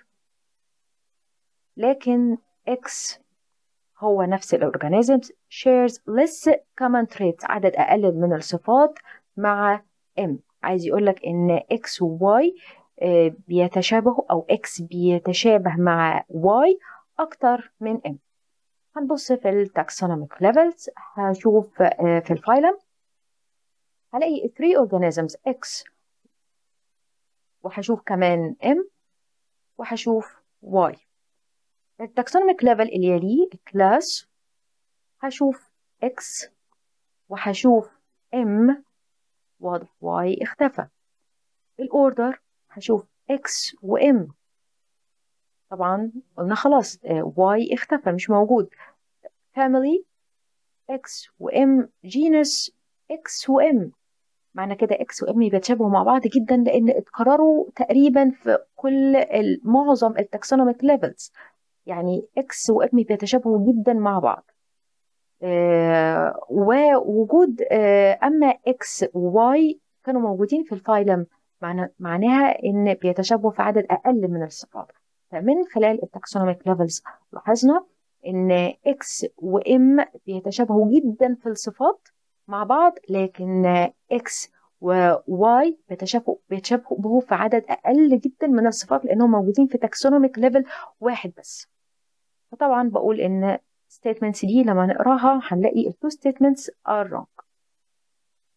لكن X هو نفس الأورجانيزمز shares less common traits عدد أقل من الصفات مع M عايز يقول لك إن X و Y بيتشابهوا أو X بيتشابه مع Y أكتر من M هنبص في التاكسونوميك ليفلز هشوف في الفايلم هلاقي 3 organisms X وهشوف كمان M وهشوف Y التاكسونوميك ليفل اللي يليه الكلاس هشوف X وهشوف M واضح Y اختفى الأوردر هشوف X و M طبعا قلنا خلاص Y اختفى مش موجود family X و M genus X و M معنى كده X و M بيتشابهوا مع بعض جدا لأن اتكرروا تقريبا في كل معظم التاكسونوميك ليفلز يعني اكس وام بيتشابهوا جدا مع بعض آه ووجود آه اما اكس وواي كانوا موجودين في الفايلم معناها ان بيتشابهوا في عدد اقل من الصفات فمن خلال التاكسونوميك ليفلز لاحظنا ان اكس وام بيتشابهوا جدا في الصفات مع بعض لكن اكس وواي بيتشابهوا بيتشابهوا في عدد اقل جدا من الصفات لانهم موجودين في تاكسونوميك ليفل واحد بس فطبعا بقول ان statements دي لما نقراها هنلاقي ال two statements are wrong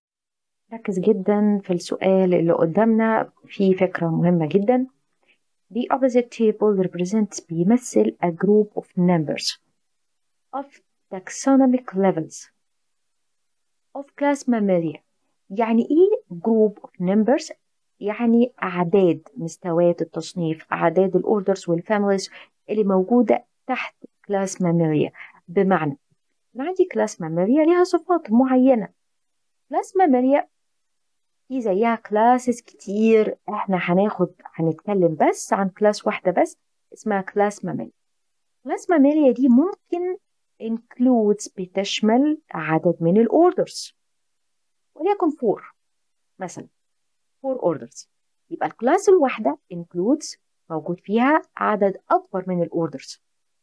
ركز جدا في السؤال اللي قدامنا في فكرة مهمة جدا The opposite table represents بيمثل a group of numbers of taxonomic levels of class mammalia يعني ايه group of numbers يعني أعداد مستويات التصنيف أعداد الأوردرز والفاميليز اللي موجودة تحت كلاس ماميليا بمعنى أنا عندي كلاس ماميليا ليها صفات معينة كلاس ماميليا في زيها كلاسز كتير احنا هناخد هنتكلم بس عن كلاس واحدة بس اسمها كلاس ماميليا كلاس ماميليا دي ممكن includes بتشمل عدد من الاوردرز وليكن فور مثلا فور اوردرز يبقى الكلاس الواحدة includes موجود فيها عدد أكبر من الاوردرز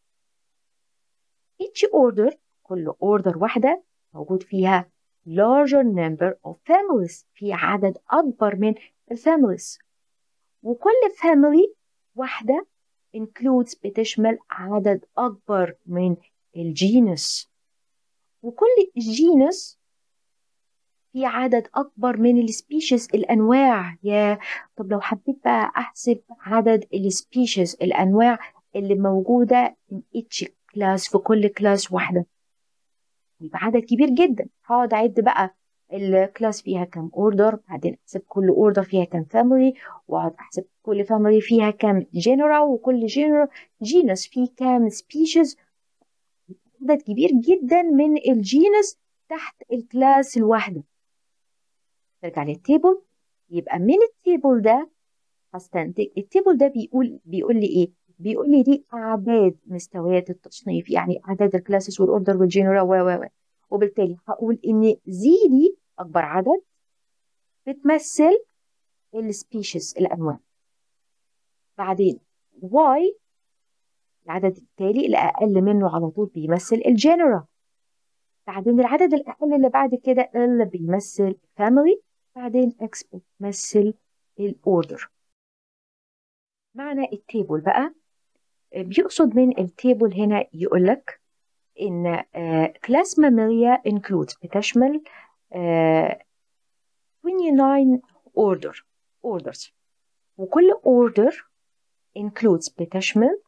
each order كل order واحدة موجود فيها larger number of families في عدد أكبر من الفاميليز وكل family واحدة includes بتشمل عدد أكبر من الجينس وكل جينس في عدد أكبر من السبيشيز الأنواع يا طب لو حبيت بقى أحسب عدد السبيشيز الأنواع اللي موجودة in each class في كل كلاس واحدة يبقى عدد كبير جدا هقعد أعد بقى الكلاس فيها كام اوردر بعدين احسب كل اوردر فيها كام فاميلي واقعد احسب كل فاميلي فيها كام جنرا وكل جنرا جينس فيه كام سبيشيز عدد كبير جدا من الجينس تحت الكلاس الواحدة نرجع للتيبل يبقى من التيبل ده هستنتج التيبل ده بيقول بيقول لي ايه بيقول لي دي اعداد مستويات التصنيف يعني اعداد الكلاسز والاوردر والجنرا و و و وبالتالي هقول ان زي دي اكبر عدد بتمثل السبيشيز الانواع بعدين واي العدد التالي اللي اقل منه على طول بيمثل الجنرا بعدين العدد الاقل اللي بعد كده اللي بيمثل family بعدين x بتمثل الاوردر معنى التيبل بقى بيقصد من التيبل هنا يقول لك ان كلاس ماميليا includes بتشمل uh, 29 order orders وكل order includes بتشمل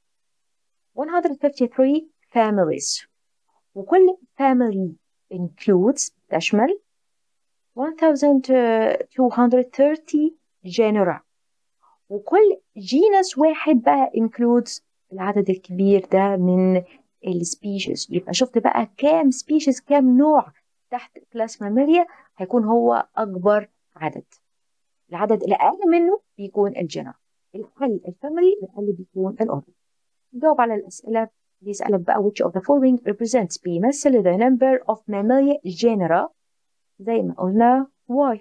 153 families وكل family includes تشمل 1230 genera وكل جينس واحد بقى includes العدد الكبير ده من السبيشيز يبقى شفت بقى كام سبيشيز كام نوع تحت كلاس ماميليا هيكون هو أكبر عدد العدد الأقل منه بيكون الجنرا الأقل الفاميلي الأقل بيكون الأوردر نجاوب على الأسئلة بيسألك بقى which of the following represents بيمثل the number of mammalia genera زي ما قلنا y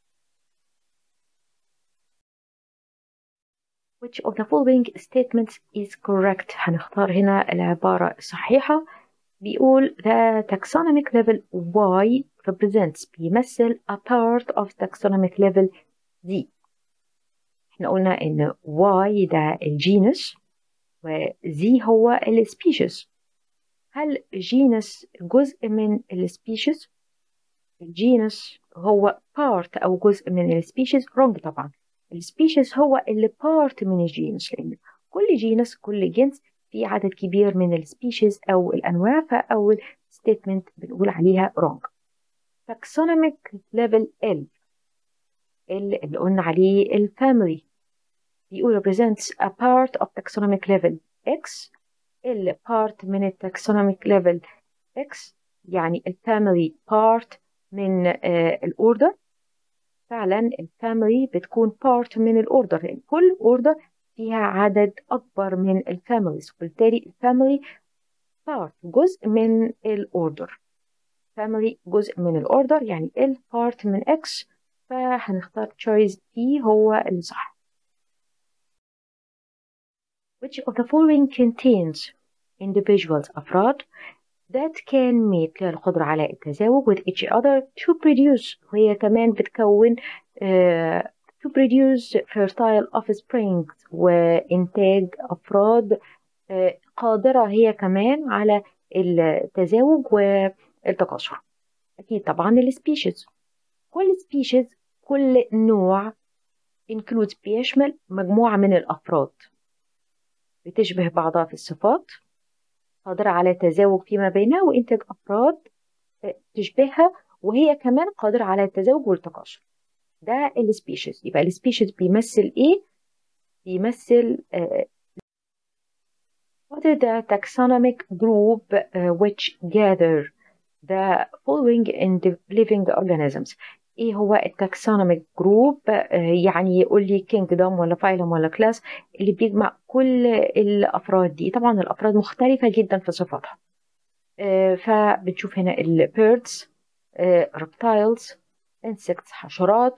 which of the following statements is correct هنختار هنا العبارة الصحيحة بيقول the taxonomic level y represents بيمثل a part of taxonomic level z احنا قلنا ان y ده الجينس وزي هو السبيشيز هل جينس جزء من السبيشيز الجينس هو بارت او جزء من السبيشيز رونج طبعا السبيشيز هو اللي بارت من الجينس لان كل جينس كل جنس في عدد كبير من السبيشيز او الانواع فاول ستيتمنت بنقول عليها رونج taxonomic level L اللي قلنا عليه الفاميلي بيقول represents a part of taxonomic level X اللي part من ال taxonomic level X يعني الفاميلي part من الأوردر فعلا الفاميلي بتكون part من الأوردر لأن كل أوردر فيها عدد أكبر من الفاميليز وبالتالي الفاميلي part جزء من الأوردر family جزء من الأوردر يعني ال part من X فهنختار choice B هو اللي صح which of the following contains individuals أفراد that can meet لها القدرة على التزاوج with each other to produce وهي كمان بتكون uh, to produce fertile offspring وإنتاج أفراد uh, قادرة هي كمان على التزاوج والتكاثر أكيد طبعا السبيشيز كل سبيشيز كل نوع includes بيشمل مجموعة من الأفراد بتشبه بعضها في الصفات قادرة على التزاوج فيما بينها وإنتاج أفراد تشبهها وهي كمان قادرة على التزاوج والتكاثر ده السبيشيز يبقى السبيشيز بيمثل إيه؟ بيمثل uh, what is the taxonomic group uh, which gather the following in the living organisms ايه هو التاكسونوميك جروب يعني يقول لي كينجدوم ولا فايلم ولا كلاس اللي بيجمع كل الافراد دي طبعا الافراد مختلفه جدا في صفاتها فبنشوف هنا البيردز ريبتايلز انسكتس حشرات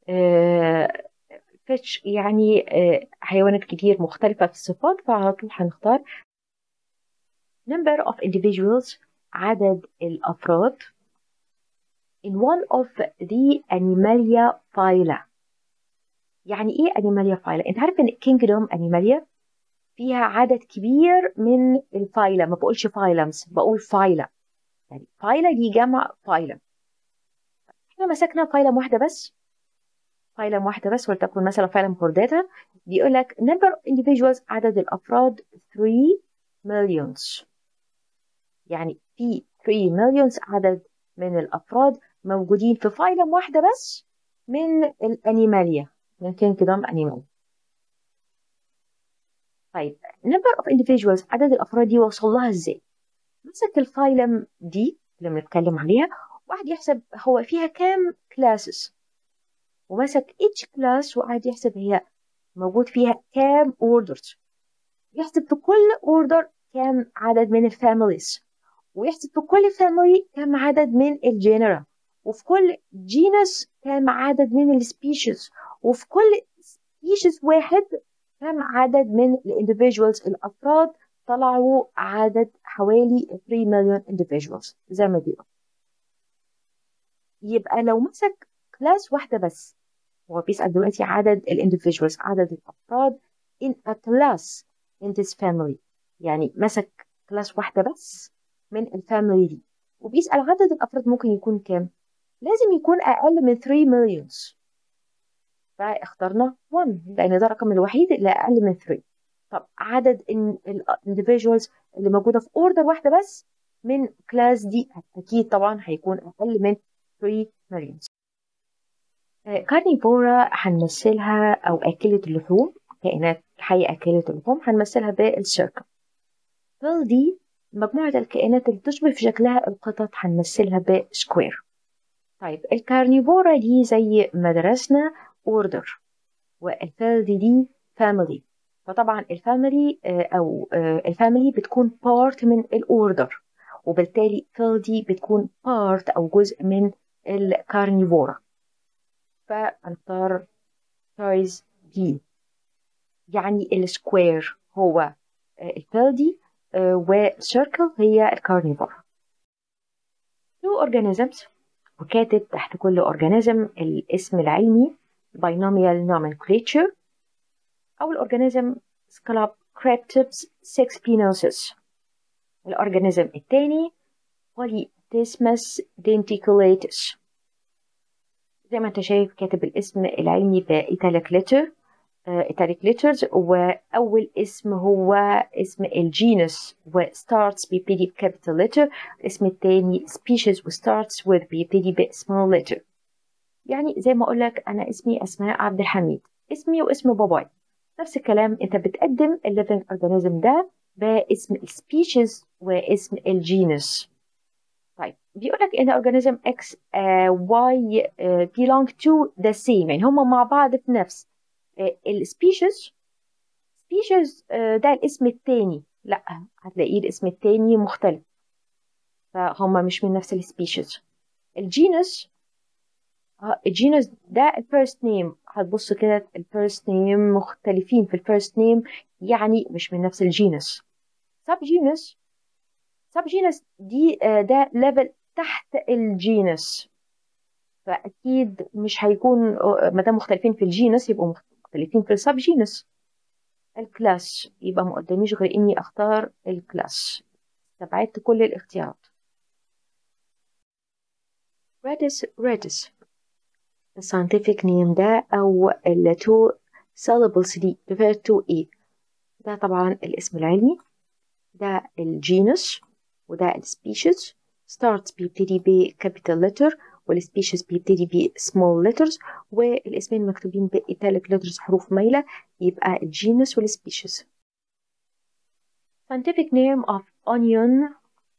فيتش يعني حيوانات كتير مختلفه في الصفات فعلى طول هنختار number of individuals عدد الافراد in one of the Animalia phyla يعني ايه Animalia phyla؟ انت عارف ان Kingdom Animalia فيها عدد كبير من الفايلا ما بقولش فايلمز بقول فايلا يعني فايلا دي جمع فايلم احنا مسكنا فايلم واحدة بس فايلم واحدة بس ولتكن مثلا فايلم كورداتا بيقول لك number of individuals عدد الأفراد 3 millions يعني في 3 millions عدد من الأفراد موجودين في فايلم واحدة بس من الأنيماليا من كينجدوم أنيمال طيب number of individuals عدد الأفراد دي وصل لها إزاي؟ مسك الفايلم دي اللي بنتكلم عليها وقعد يحسب هو فيها كام كلاسز ومسك each class وقعد يحسب هي موجود فيها كام orders يحسب في كل order كام عدد من الفاميليز ويحسب في كل فاميلي كم عدد من الجينرا وفي كل جينس كم عدد من السبيشيز وفي كل سبيشيز واحد كم عدد من الانديفيدوالز الافراد طلعوا عدد حوالي 3 مليون individuals زي ما بيقول يبقى لو مسك كلاس واحدة بس هو بيسأل دلوقتي عدد الانديفيدوالز عدد الأفراد in a class in this family يعني مسك كلاس واحدة بس من الفاميلي دي وبيسأل عدد الأفراد ممكن يكون كام لازم يكون أقل من 3 مليونز فاخترنا 1 لأن ده الرقم الوحيد اللي أقل من 3 طب عدد الانديفيدوالز اللي موجودة في اوردر واحدة بس من كلاس دي أكيد طبعا هيكون أقل من 3 مليونز كارنيفورا هنمثلها أو أكلة اللحوم كائنات حية أكلة اللحوم هنمثلها بالسيركل فيل دي مجموعة الكائنات اللي تشبه في شكلها القطط هنمثلها بسكوير طيب الكارنيفورا دي زي مدرسنا اوردر والفيلدي دي فاميلي فطبعا الفاميلي او الفاميلي بتكون بارت من الاوردر وبالتالي فيلدي بتكون بارت او جزء من الكارنيفورا فهنختار تايز دي يعني السكوير هو الفيلدي والسيركل هي الكارنيفور two organisms وكاتب تحت كل organism الاسم العلمي binomial nomenclature أو الأورجانيزم سكالاب كريبتبس سكسبينوسس الأورجانيزم الثاني Polytismus denticulatus زي ما انت شايف كاتب الاسم العلمي بإيتاليك لتر إيتاليك ليترز وأول اسم هو اسم الجينس وستارتس بيبتدي بكابيتال لتر الاسم الثاني species وستارتس with بيبتدي بسمول لتر يعني زي ما أقول لك أنا اسمي أسماء عبد الحميد اسمي واسم باباي نفس الكلام أنت بتقدم الليفنج أورجانيزم ده باسم السبيشيز واسم الجينس طيب بيقول لك ان organism X uh, Y uh, belong to the same يعني هما مع بعض في نفس السبيشيز سبيشيز ده الاسم التاني لا هتلاقيه الاسم التاني مختلف فهم مش من نفس السبيشيز الجينس الجينس ده الفيرست نيم هتبص كده الفيرست نيم مختلفين في الفيرست نيم يعني مش من نفس الجينس سب جينس سب جينس دي ده ليفل تحت الجينس فاكيد مش هيكون ما دام مختلفين في الجينس يبقوا مختلفين في السب جينس الكلاس يبقى ما قداميش غير اني اختار الكلاس استبعدت كل الاختيارات ريدس ريدس الساينتفك نيم ده أو ال two syllables دي refer to إيه ده طبعا الاسم العلمي ده الجينس وده السبيشيز starts بيبتدي ب capital letter والسبيشيز بيبتدي ب small letters والاسمين مكتوبين ب italic letters حروف مايلة يبقى الجينس والسبيشيز scientific name of onion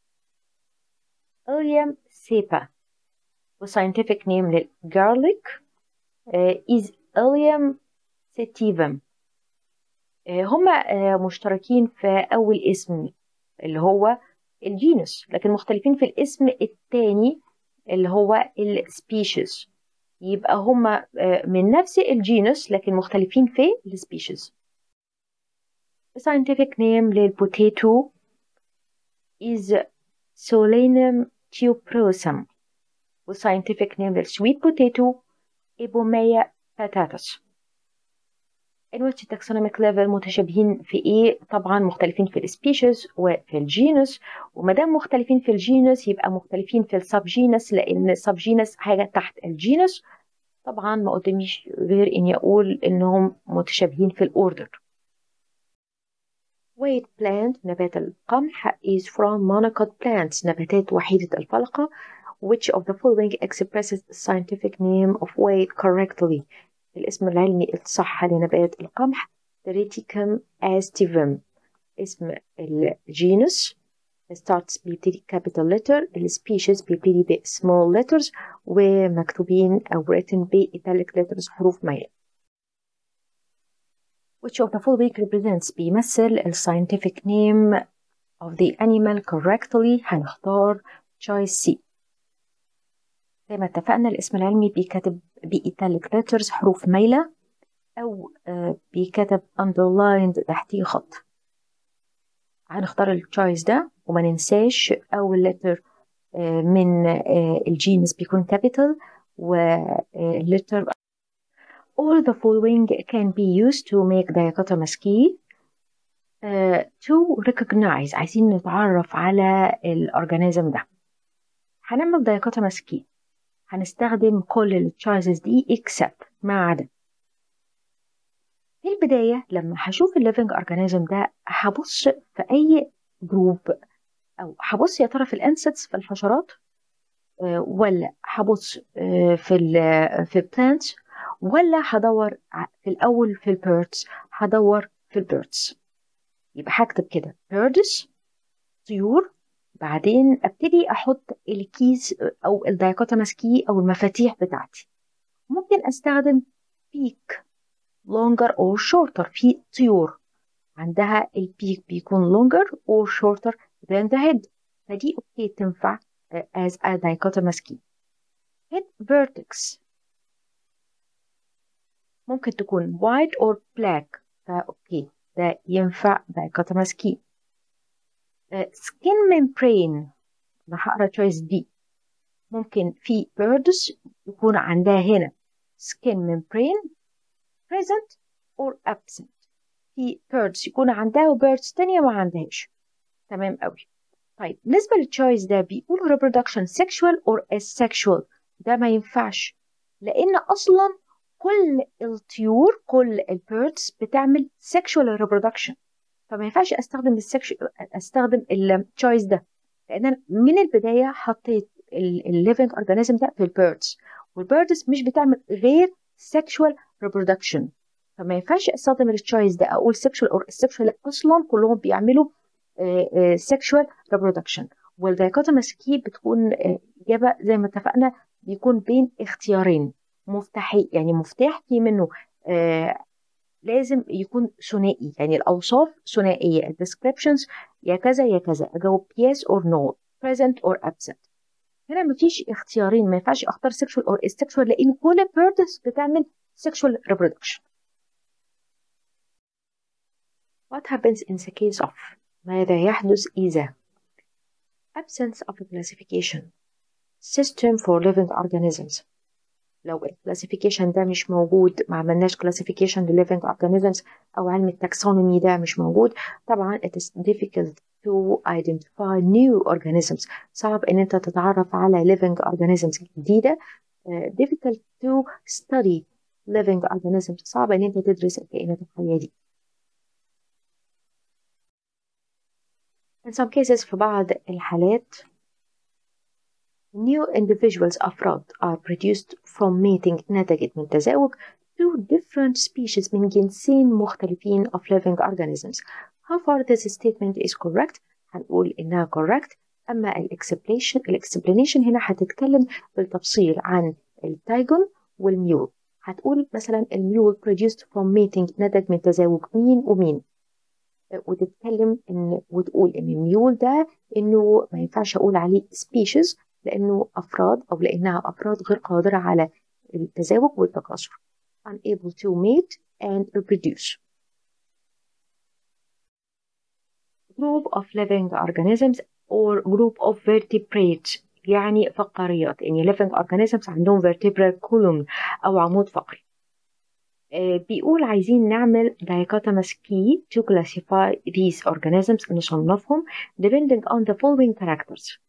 Ilium cepa والscientific name للgarlic uh, is Ilium sativum uh, هما uh, مشتركين في أول اسم اللي هو الجينس لكن مختلفين في الاسم الثاني اللي هو السبيشيز يبقى هما من نفس الجينس لكن مختلفين في السبيشيز scientific name للبوتيتو is Solanum tuberosum والscientific name للسويت بوتيتو Ipomaea patatas in which taxonomic level متشابهين في ايه طبعا مختلفين في السبيشيز وفي الجينس وما دام مختلفين في الجينس يبقى مختلفين في السب جينس لان السب جينس حاجه تحت الجينس طبعا ما قداميش غير اني اقول انهم متشابهين في الاوردر Wheat plant نبات القمح is from monocot plants نباتات وحيدة الفلقة which of the following expresses the scientific name of wheat correctly الاسم العلمي الصح لنبات القمح Triticum aestivum اسم الجينس starts بيبتدي capital letter السبيشيز بيبتدي ب small letters ومكتوبين أو written ب italic letters حروف مايلة which of the following represents بيمثل ال scientific name of the animal correctly هنختار choice C زي ما اتفقنا الاسم العلمي بيكتب بإيتاليك letters حروف مايلة أو بيكتب underlined تحتيه خط هنختار التشويس ده وما ننساش أول letter من الجينس بيكون capital والletter All the following can be used to make dichotomous key uh, to recognize عايزين نتعرف على الأورجانيزم ده هنعمل dichotomous key هنستخدم كل التشويسز دي except ما عدا في البداية لما هشوف الليفنج اورجانيزم ده هبص في أي جروب أو هبص يا ترى في الانسكتس في الحشرات أه ولا هبص أه في ال في البلانتس ولا هدور في الأول في البيردز هدور في البيردز يبقى هكتب كده بيردز طيور بعدين ابتدي احط الكيز او الدايكوتوماس كي او المفاتيح بتاعتي ممكن استخدم بيك longer or shorter في طيور عندها البيك بيكون longer or shorter than the head فدي اوكي تنفع as a dichotomous key head vertex ممكن تكون white or black فاوكي ده ينفع dichotomous key skin membrane أنا هقرا تشويس دي ممكن في birds يكون عندها هنا skin membrane present or absent في birds يكون عندها وبيردز تانية ما عندهاش تمام قوي طيب بالنسبة للتشويس ده بيقولوا reproduction sexual or asexual ده ما ينفعش لأن أصلا كل الطيور كل البيردز بتعمل sexual reproduction فما ينفعش استخدم السكش استخدم التشويس ده لان انا من البدايه حطيت الليفنج اورجانيزم ده في البيردز والبيردز مش بتعمل غير sexual reproduction فما ينفعش استخدم التشويس ده اقول sexual or asexual اصلا كلهم بيعملوا sexual reproduction والدايكوتوماس كي بتكون اجابه زي ما اتفقنا بيكون بين اختيارين مفتاحي يعني مفتاح في منه لازم يكون ثنائي يعني الأوصاف ثنائية الديسكريبشنز يا كذا يا كذا أجاوب yes or no present or absent هنا مفيش اختيارين ما ينفعش أختار sexual or asexual لأن كل birds بتعمل sexual reproduction What happens in the case of ماذا يحدث إذا absence of a classification system for living organisms لو الكلاسيفيكيشن ده مش موجود ما عملناش كلاسيفيكيشن لليفنج اورجانيزمز او علم التاكسونومي ده مش موجود طبعا it is difficult to identify new organisms صعب ان انت تتعرف على living organisms جديده uh, difficult to study living organisms صعب ان انت تدرس الكائنات الحية دي in some cases في بعض الحالات new individuals أفراد are produced from mating نتجت من تزاوج two different species من جنسين مختلفين of living organisms how far this statement is correct هنقول إنها correct أما الإكسبليشن الإكسبلانيشن هنا هتتكلم بالتفصيل عن التايجون والميول هتقول مثلا الميول produced from mating نتج من تزاوج مين ومين وتتكلم ان وتقول ان الميول ده انه ما ينفعش اقول عليه species لانه افراد او لانها افراد غير قادره على التزاوج والتكاثر unable to mate and reproduce group of living organisms or group of vertebrates يعني فقاريات يعني living organisms عندهم vertebral column أو عمود فقري بيقول عايزين نعمل dichotomous key to classify these organisms نصنفهم depending on the following characters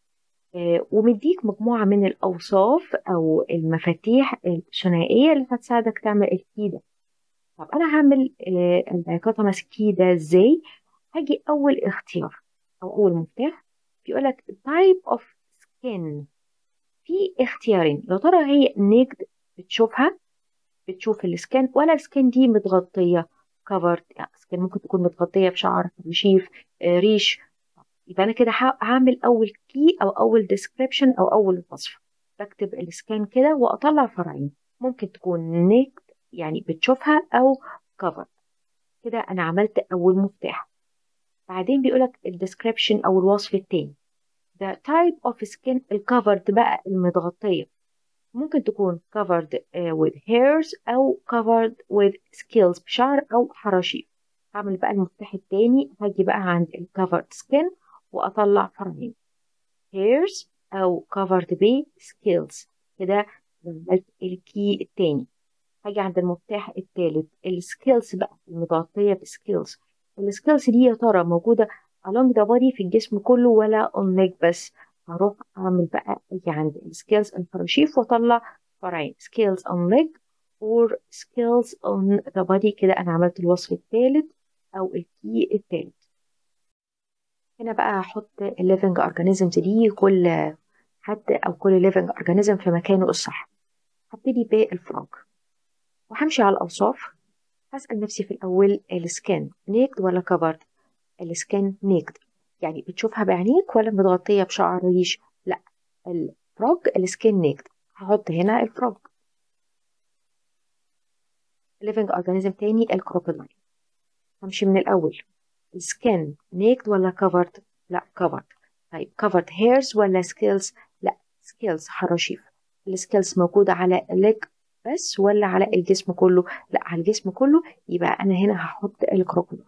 ومديك مجموعة من الأوصاف أو المفاتيح الثنائية اللي هتساعدك تعمل الكي ده طب أنا هعمل الدايكوتوماس كي ده إزاي؟ هاجي أول اختيار أو أول مفتاح بيقولك type of skin في اختيارين يا ترى هي نيكد بتشوفها بتشوف السكان ولا السكان دي متغطية كفرد يعني سكان ممكن تكون متغطية بشعر رشيف ريش يبقى أنا كده هعمل أول كي أو أول ديسكريبشن أو أول وصف بكتب السكان كده وأطلع فرعين ممكن تكون نيكد يعني بتشوفها أو كفر كده أنا عملت أول مفتاح بعدين بيقولك الديسكريبشن أو الوصف التاني the type of skin الكفرد بقى المتغطية ممكن تكون covered uh, with hairs أو covered with scales بشعر أو حراشيف هعمل بقى المفتاح التاني هاجي بقى عند ال covered skin وأطلع فرعين hairs أو covered ب scales كده عملت الكي التاني هاجي عند المفتاح التالت السكيلز بقى المتغطية بسكيلز السكيلز دي يا ترى موجودة along the body في الجسم كله ولا on leg بس هروح أعمل بقى أجي عند السكيلز الفراشيف وأطلع فرعين skills on leg or skills on the body كده أنا عملت الوصف الثالث أو الكي الثالث هنا بقى هحط ال living organisms دي كل حد أو كل living organism في مكانه الصح هبتدي بالفراغ وهمشي على الأوصاف هسأل نفسي في الأول السكان نيكد ولا كفرد السكان نيكد يعني بتشوفها بعينيك ولا متغطية بشعر ريش لا الفراغ السكين نيكد هحط هنا الفراغ living organism تاني الكروكودايل همشي من الأول السكين نيكد ولا covered لا covered طيب covered hairs ولا scales لا scales حراشيف السكيلز موجودة على الليج بس ولا على الجسم كله لا على الجسم كله يبقى أنا هنا هحط الكروكودايل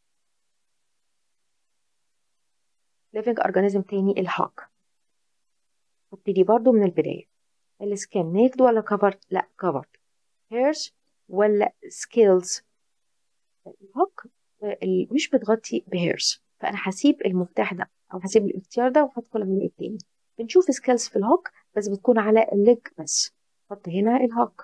living organism تاني الهاك هبتدي برضو من البداية السكان نيكد ولا covered لا covered hairs ولا scales الهاك مش بتغطي بهيرز فأنا هسيب المفتاح ده أو هسيب الاختيار ده وهدخل على التاني بنشوف سكيلز في الهاك بس بتكون على الليج بس حط هنا الهاك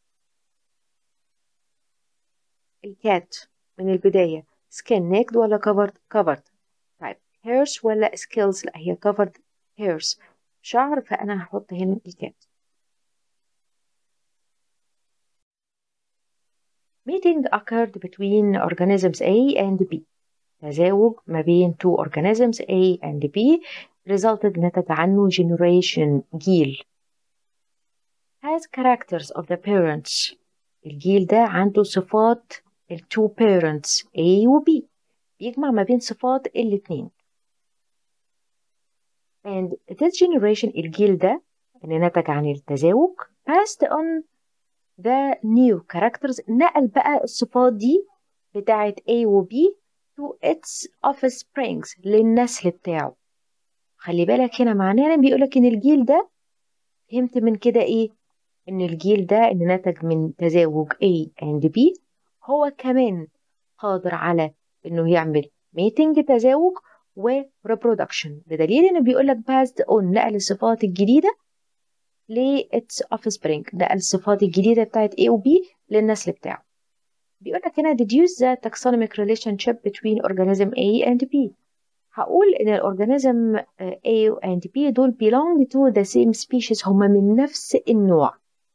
الكات من البداية سكان نيكد ولا covered covered طيب hairs ولا skills لا هي covered hairs شعر فأنا هحط هنا الكات Mating occurred between organisms A and B تزاوج ما بين two organisms A and B resulted نتج عنه generation جيل has characters of the parents الجيل ده عنده صفات ال two parents A و B بيجمع ما بين صفات الاتنين and this generation الجيل ده اللي نتج عن التزاوج passed on the new characters نقل بقى الصفات دي بتاعت A و B to its offsprings للنسل بتاعه خلي بالك هنا معناه بيقولك ان الجيل ده فهمت من كده ايه ان الجيل ده اللي نتج من تزاوج A and B هو كمان قادر على انه يعمل ميتنج تزاوج و reproduction بدليل انه بيقول لك passed on نقل الصفات الجديده ل its offspring ده الصفات الجديدة بتاعت A و B للنسل بتاعه بيقول لك هنا deduce the taxonomic relationship between organism A and B هقول إن الأورجانيزم A and B دول belong to the same species هما من نفس النوع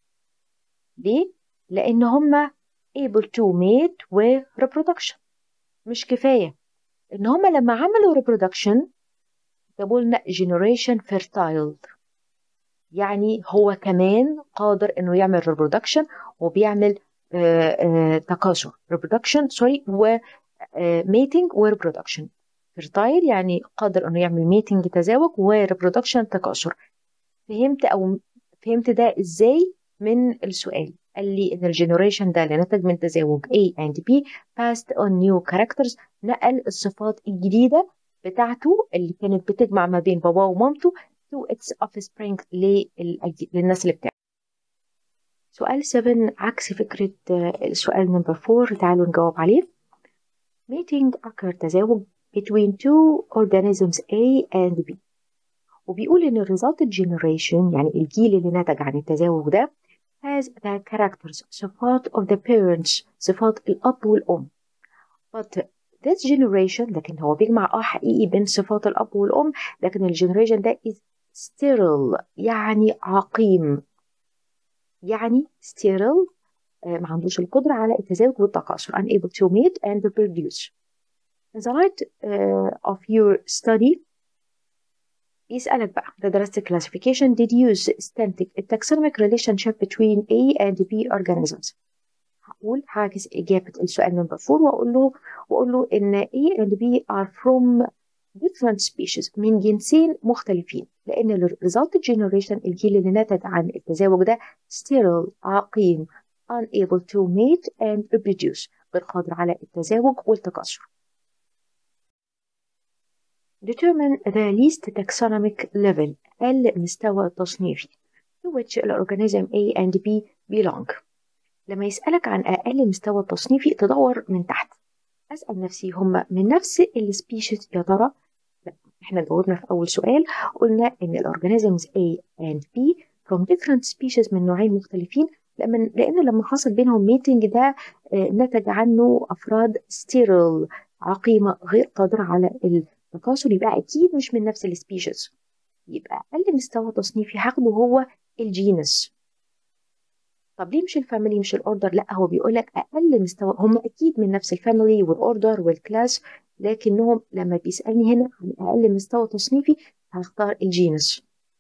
ليه؟ لأن هما able to mate و reproduction مش كفاية إن هما لما عملوا reproduction جابوا لنا generation fertile يعني هو كمان قادر إنه يعمل reproduction وبيعمل آه، آه، تكاثر reproduction سوري و آه، mating و reproduction fertile يعني قادر إنه يعمل mating تزاوج و reproduction تكاثر فهمت أو فهمت ده إزاي من السؤال قال لي إن الجنريشن ده اللي نتج من تزاوج A and B passed on new characters نقل الصفات الجديدة بتاعته اللي كانت بتجمع ما بين باباه ومامته to its offspring للأج- للنسل بتاعه سؤال 7 عكس فكرة آه، السؤال نمبر 4 تعالوا نجاوب عليه mating occur تزاوج between two organisms A and B وبيقول إن resulted generation يعني الجيل اللي نتج عن التزاوج ده has the characters صفات of the parents صفات الأب والأم but this generation لكن هو بيجمع اه حقيقي بين صفات الأب والأم لكن الجنريشن ده is sterile يعني عقيم يعني sterile آه، ما عندوش القدرة على التزاوج والتكاثر unable to mate and reproduce in the light uh, of your study يسألك بقى ده درست classification deduce استنتج the taxonomic relationship between A and B organisms هقول هعكس إجابة السؤال نمبر 4 وأقول له وأقول له إن A and B are from different species من جنسين مختلفين لأن ال resulted generation الجيل اللي نتج عن التزاوج ده sterile عقيم unable to mate and reproduce غير قادر على التزاوج والتكاثر determine the least taxonomic level أقل مستوى تصنيفي to which the organism A and B belong لما يسألك عن أقل مستوى تصنيفي تدور من تحت أسأل نفسي هم من نفس السبيشيز يا ترى لا احنا جاوبنا في أول سؤال قلنا إن الأورجانيزمز A and B from different species من نوعين مختلفين لما لأن لما حصل بينهم ميتنج ده آه، نتج عنه أفراد ستيرل عقيمة غير قادرة على التكاثر يبقى أكيد مش من نفس السبيشيز يبقى أقل مستوى تصنيفي هاخده هو الجينس طب ليه مش الفاميلي مش الاوردر لا هو بيقول لك اقل مستوى هم اكيد من نفس الفاميلي والاوردر والكلاس لكنهم لما بيسالني هنا عن اقل مستوى تصنيفي هختار الجينس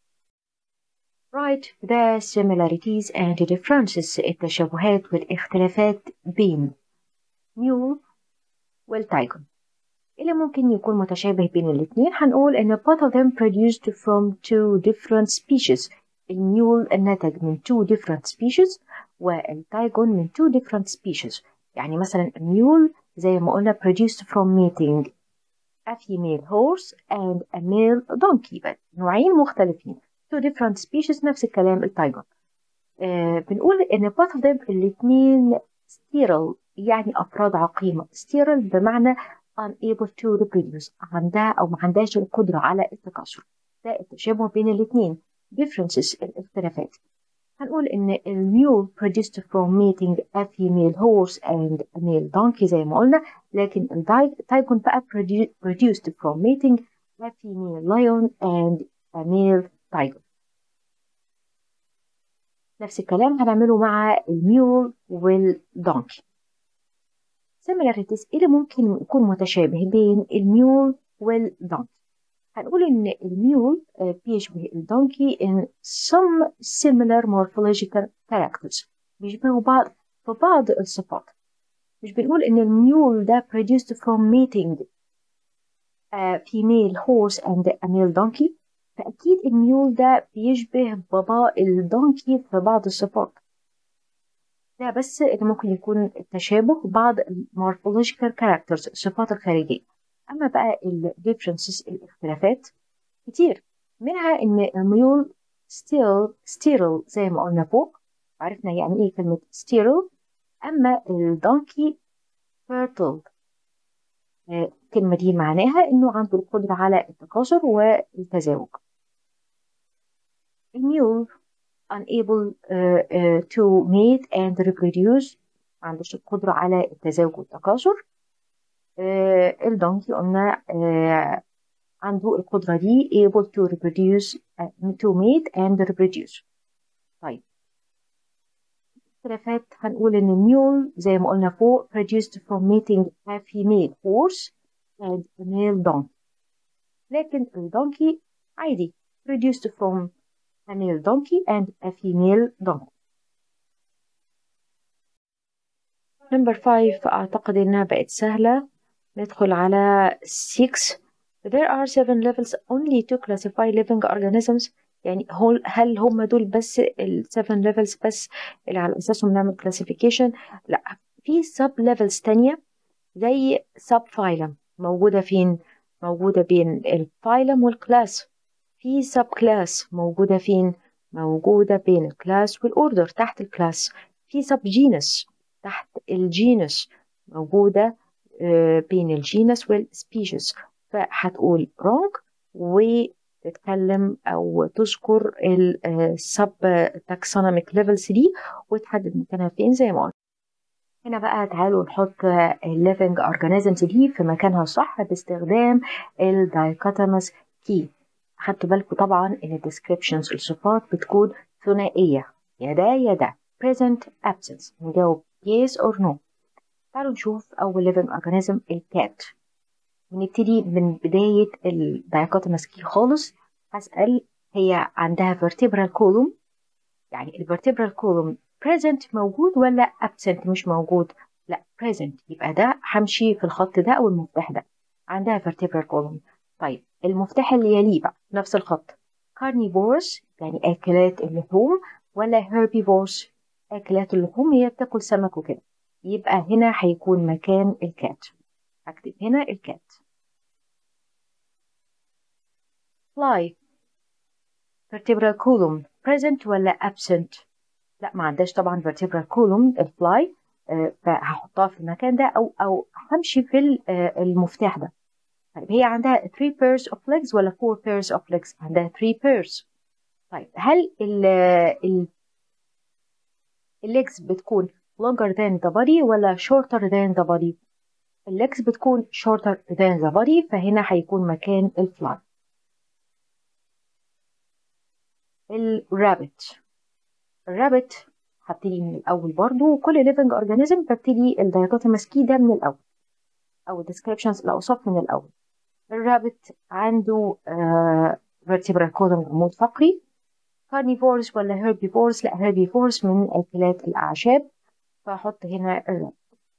Write the similarities and differences التشابهات والاختلافات بين ميول والتايجون اللي ممكن يكون متشابه بين الاثنين هنقول ان both of them produced from two different species الميول نتج من two different species والتايجون من two different species يعني مثلا الميول زي ما قلنا produced from mating a female horse and a male donkey بس نوعين مختلفين two different species نفس الكلام التايجون آه بنقول ان both of them الاثنين sterile يعني افراد عقيمة sterile بمعنى unable to reproduce عندها او ما عندهاش القدرة على التكاثر ده التشابه بين الاثنين differences الاختلافات هنقول إن الميول produced from mating a female horse and a male donkey زي ما قلنا لكن التايجون بقى produ- produced from mating a female lion and a male tiger نفس الكلام هنعمله مع الميول والدونكي similarities اللي ممكن يكون متشابه بين الميول والدونكي هنقول إن الميول آه، بيشبه الدونكي in some similar morphological characters بيشبهوا بعض في بعض الصفات مش بنقول إن الميول ده produced from mating a female horse and a male donkey فأكيد الميول ده بيشبه بابا الدونكي في بعض الصفات ده بس اللي ممكن يكون التشابه بعض ال morphological characters الصفات الخارجية أما بقى ال differences الاختلافات كتير منها إن الميول still sterile زي ما قلنا فوق عرفنا يعني إيه كلمة sterile أما الدونكي fertile آه، الكلمة دي معناها إنه عنده القدرة على التكاثر والتزاوج الميول unable uh, uh, to mate and reproduce ما عندوش القدرة على التزاوج والتكاثر uh, الدونكي قلنا uh, عنده القدرة دي able to reproduce uh, to mate and reproduce طيب اختلافات هنقول ان الميول زي ما قلنا فوق produced from mating a female horse and a male donkey لكن الدونكي عادي produced from a male donkey and a female donkey number 5 أعتقد إنها بقت سهلة ندخل على 6 there are seven levels only to classify living organisms يعني هل هم دول بس ال 7 levels بس اللي على أساسهم نعمل classification لا في sub levels تانية زي sub phylum موجودة فين موجودة بين الفايلم والكلاس في سب كلاس موجودة فين موجودة بين الكلاس والأوردر تحت الكلاس في سب جينس تحت الجينس موجودة بين الجينس والسبيشيز فهتقول wrong وتتكلم أو تذكر السب تاكسونوميك ليفلز دي وتحدد مكانها فين زي ما قلت هنا بقى تعالوا نحط الليفنج اورجانيزمز دي في مكانها الصح باستخدام الدايكوتوموس كي خدتوا بالكم طبعا ان الديسكريبشنز الصفات بتكون ثنائيه يا ده يا ده present absence نجاوب yes or no تعالوا نشوف اول living organism الكات ونبتدي من بدايه الدايكوتوموس كي خالص هسال هي عندها vertebral column يعني الفرتبرال column present موجود ولا absent مش موجود لا present يبقى ده همشي في الخط ده او المفتاح ده عندها vertebral column طيب المفتاح اللي يليه بقى نفس الخط carnivores يعني اكلات اللحوم ولا herbivores اكلات اللحوم هي بتاكل سمك وكده يبقى هنا هيكون مكان الكات هكتب هنا الكات fly vertebral column present ولا absent لا ما عندهاش طبعا vertebral column الفلاي فهحطها في المكان ده او او همشي في المفتاح ده طيب هي عندها 3 pairs of legs ولا 4 pairs of legs عندها 3 pairs طيب هل ال ال الليجز بتكون longer than the body ولا shorter than the body الليجز بتكون shorter than the body فهنا هيكون مكان الفلاي الرابت الرابت هبتدي من الأول برضو وكل living organism ببتدي الدايكوتوموس كي ده من الأول أو الديسكريبشنز الأوصاف من الأول الرابت عنده uh, vertebral column عمود فقري carnivores ولا herbivores لا herbivores من أكلات الأعشاب فأحط هنا الرابت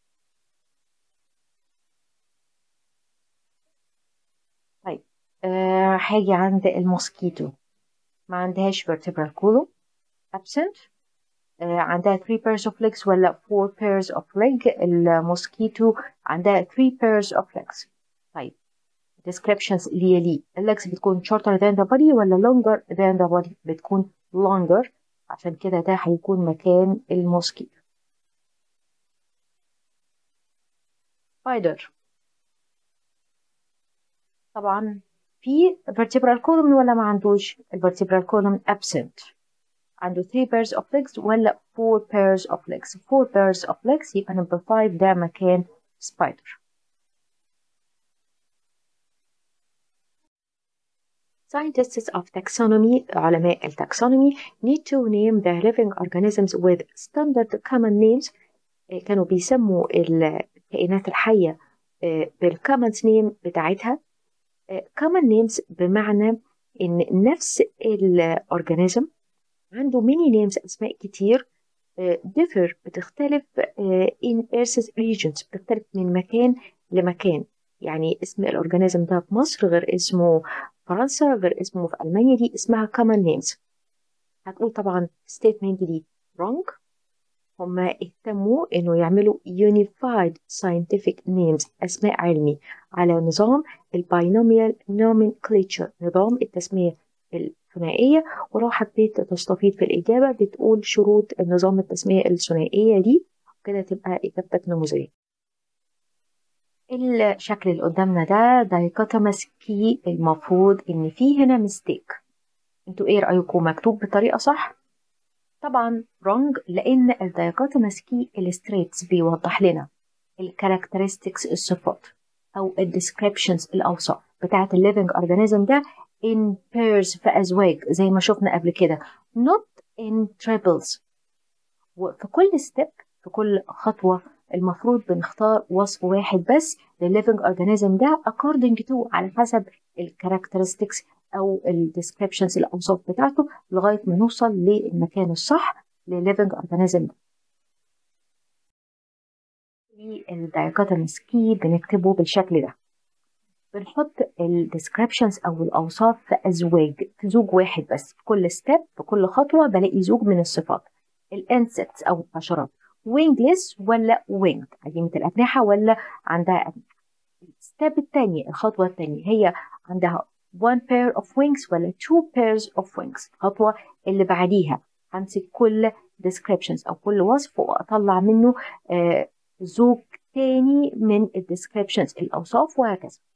طيب أه هاجي عند الموسكيتو ما عندهاش vertebral column absent آه عندها 3 pairs of legs ولا 4 pairs of leg الموسكيتو عندها 3 pairs of legs طيب descriptions اللي يلي الليجز بتكون shorter than the body ولا longer than the body بتكون longer عشان كده ده هيكون مكان الموسكيتو spider طبعا في vertebral column ولا ما عندوش الvertebral column absent عنده 3 pairs of legs ولا 4 pairs of legs 4 pairs of legs يبقى number 5 ده مكان spider Scientists of taxonomy علماء التاكسونومي need to name the living organisms with standard common names كانوا بيسموا الكائنات الحية بالcommon name بتاعتها common names بمعنى إن نفس الأورجانيزم عنده many names أسماء كتير uh, differ بتختلف uh, in Earth's regions بتختلف من مكان لمكان يعني اسم الأورجانيزم ده في مصر غير اسمه فرنسا غير اسمه في ألمانيا دي اسمها common names هتقول طبعا statement دي wrong هما اهتموا انه يعملوا unified scientific names اسماء علمي على نظام الباينوميال nomenclature نظام التسمية الثنائية ولو حبيت تستفيد في الإجابة بتقول شروط النظام التسمية الثنائية دي وكده تبقى إجابتك نموذجية الشكل اللي قدامنا ده دايكوتوموس كي المفروض إن فيه هنا ميستيك انتوا ايه رأيكم مكتوب بطريقة صح طبعا wrong لأن الدايكوتومس كي illustrates بيوضح لنا الكاركترستكس الصفات أو الديسكريبشنز الأوصاف بتاعة الليفنج أورجانيزم ده in pairs في أزواج زي ما شفنا قبل كده not in triples وفي كل ستيب في كل خطوة المفروض بنختار وصف واحد بس للليفنج اورجانيزم ده according to على حسب الكاركترستكس او الديسكريبشنز الاوصاف بتاعته لغايه ما نوصل للمكان الصح للليفنج اورجانيزم ده الدايكوتومس كي بنكتبه بالشكل ده بنحط الديسكريبشنز او الاوصاف في ازواج في زوج واحد بس في كل ستيب في كل خطوه بلاقي زوج من الصفات الانسكتس او الحشرات وينجلس ولا وينج عديمة الأجنحة ولا عندها أجنحة الستيب الثانية الخطوة الثانية هي عندها one pair of wings ولا two pairs of wings الخطوة اللي بعديها همسك كل descriptions أو كل وصف وأطلع منه آه زوج تاني من الديسكريبشنز الأوصاف وهكذا